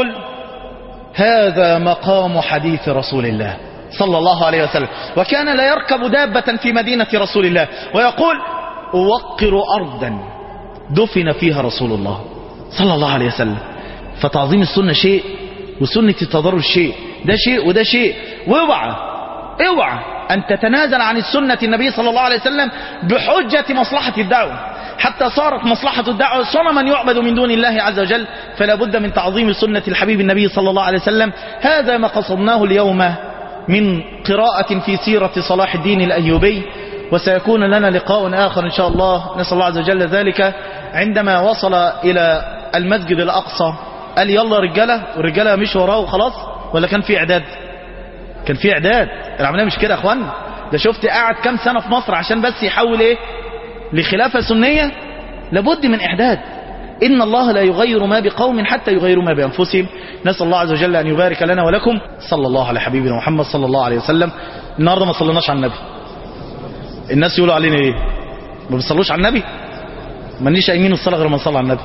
هذا مقام حديث رسول الله صلى الله عليه وسلم وكان لا يركب دابة في مدينة رسول الله ويقول أوقر أرضا دفن فيها رسول الله صلى الله عليه وسلم فتعظيم السنة شيء وسنة التضرر شيء ده شيء وده شيء واوعى اوعى أن تتنازل عن السنة النبي صلى الله عليه وسلم بحجة مصلحة الدعوة حتى صارت مصلحة الدعوة صنما يعبد من دون الله عز وجل فلا بد من تعظيم سنة الحبيب النبي صلى الله عليه وسلم هذا ما قصدناه اليوم من قراءة في سيرة صلاح الدين الأيوبي وسيكون لنا لقاء آخر إن شاء الله نسأل الله عز وجل ذلك عندما وصل إلى المسجد الأقصى قال يلا رجالة والرجالة مش وراه وخلاص ولا كان في إعداد كان في إعداد العملية مش كده يا أخوان ده شفت قاعد كام سنة في مصر عشان بس يحول إيه لخلافة سنية لابد من إعداد إن الله لا يغير ما بقوم حتى يغيروا ما بأنفسهم نسأل الله عز وجل أن يبارك لنا ولكم صلى الله على حبيبنا محمد صلى الله عليه وسلم النهاردة ما صليناش على النبي الناس يقولوا علينا إيه ما بيصلوش على النبي مانيش قايمين الصلاة غير ما نصلي على النبي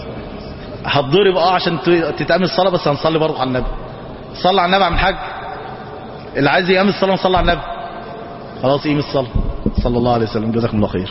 هتضرب اه عشان تتأمن الصلاة بس هنصلي برضه على النبي صلى على النبي عم الحاج اللي عايز يقام الصلاة نصلي على النبي خلاص قيم الصلاة صلى الله عليه وسلم جزاكم الله خير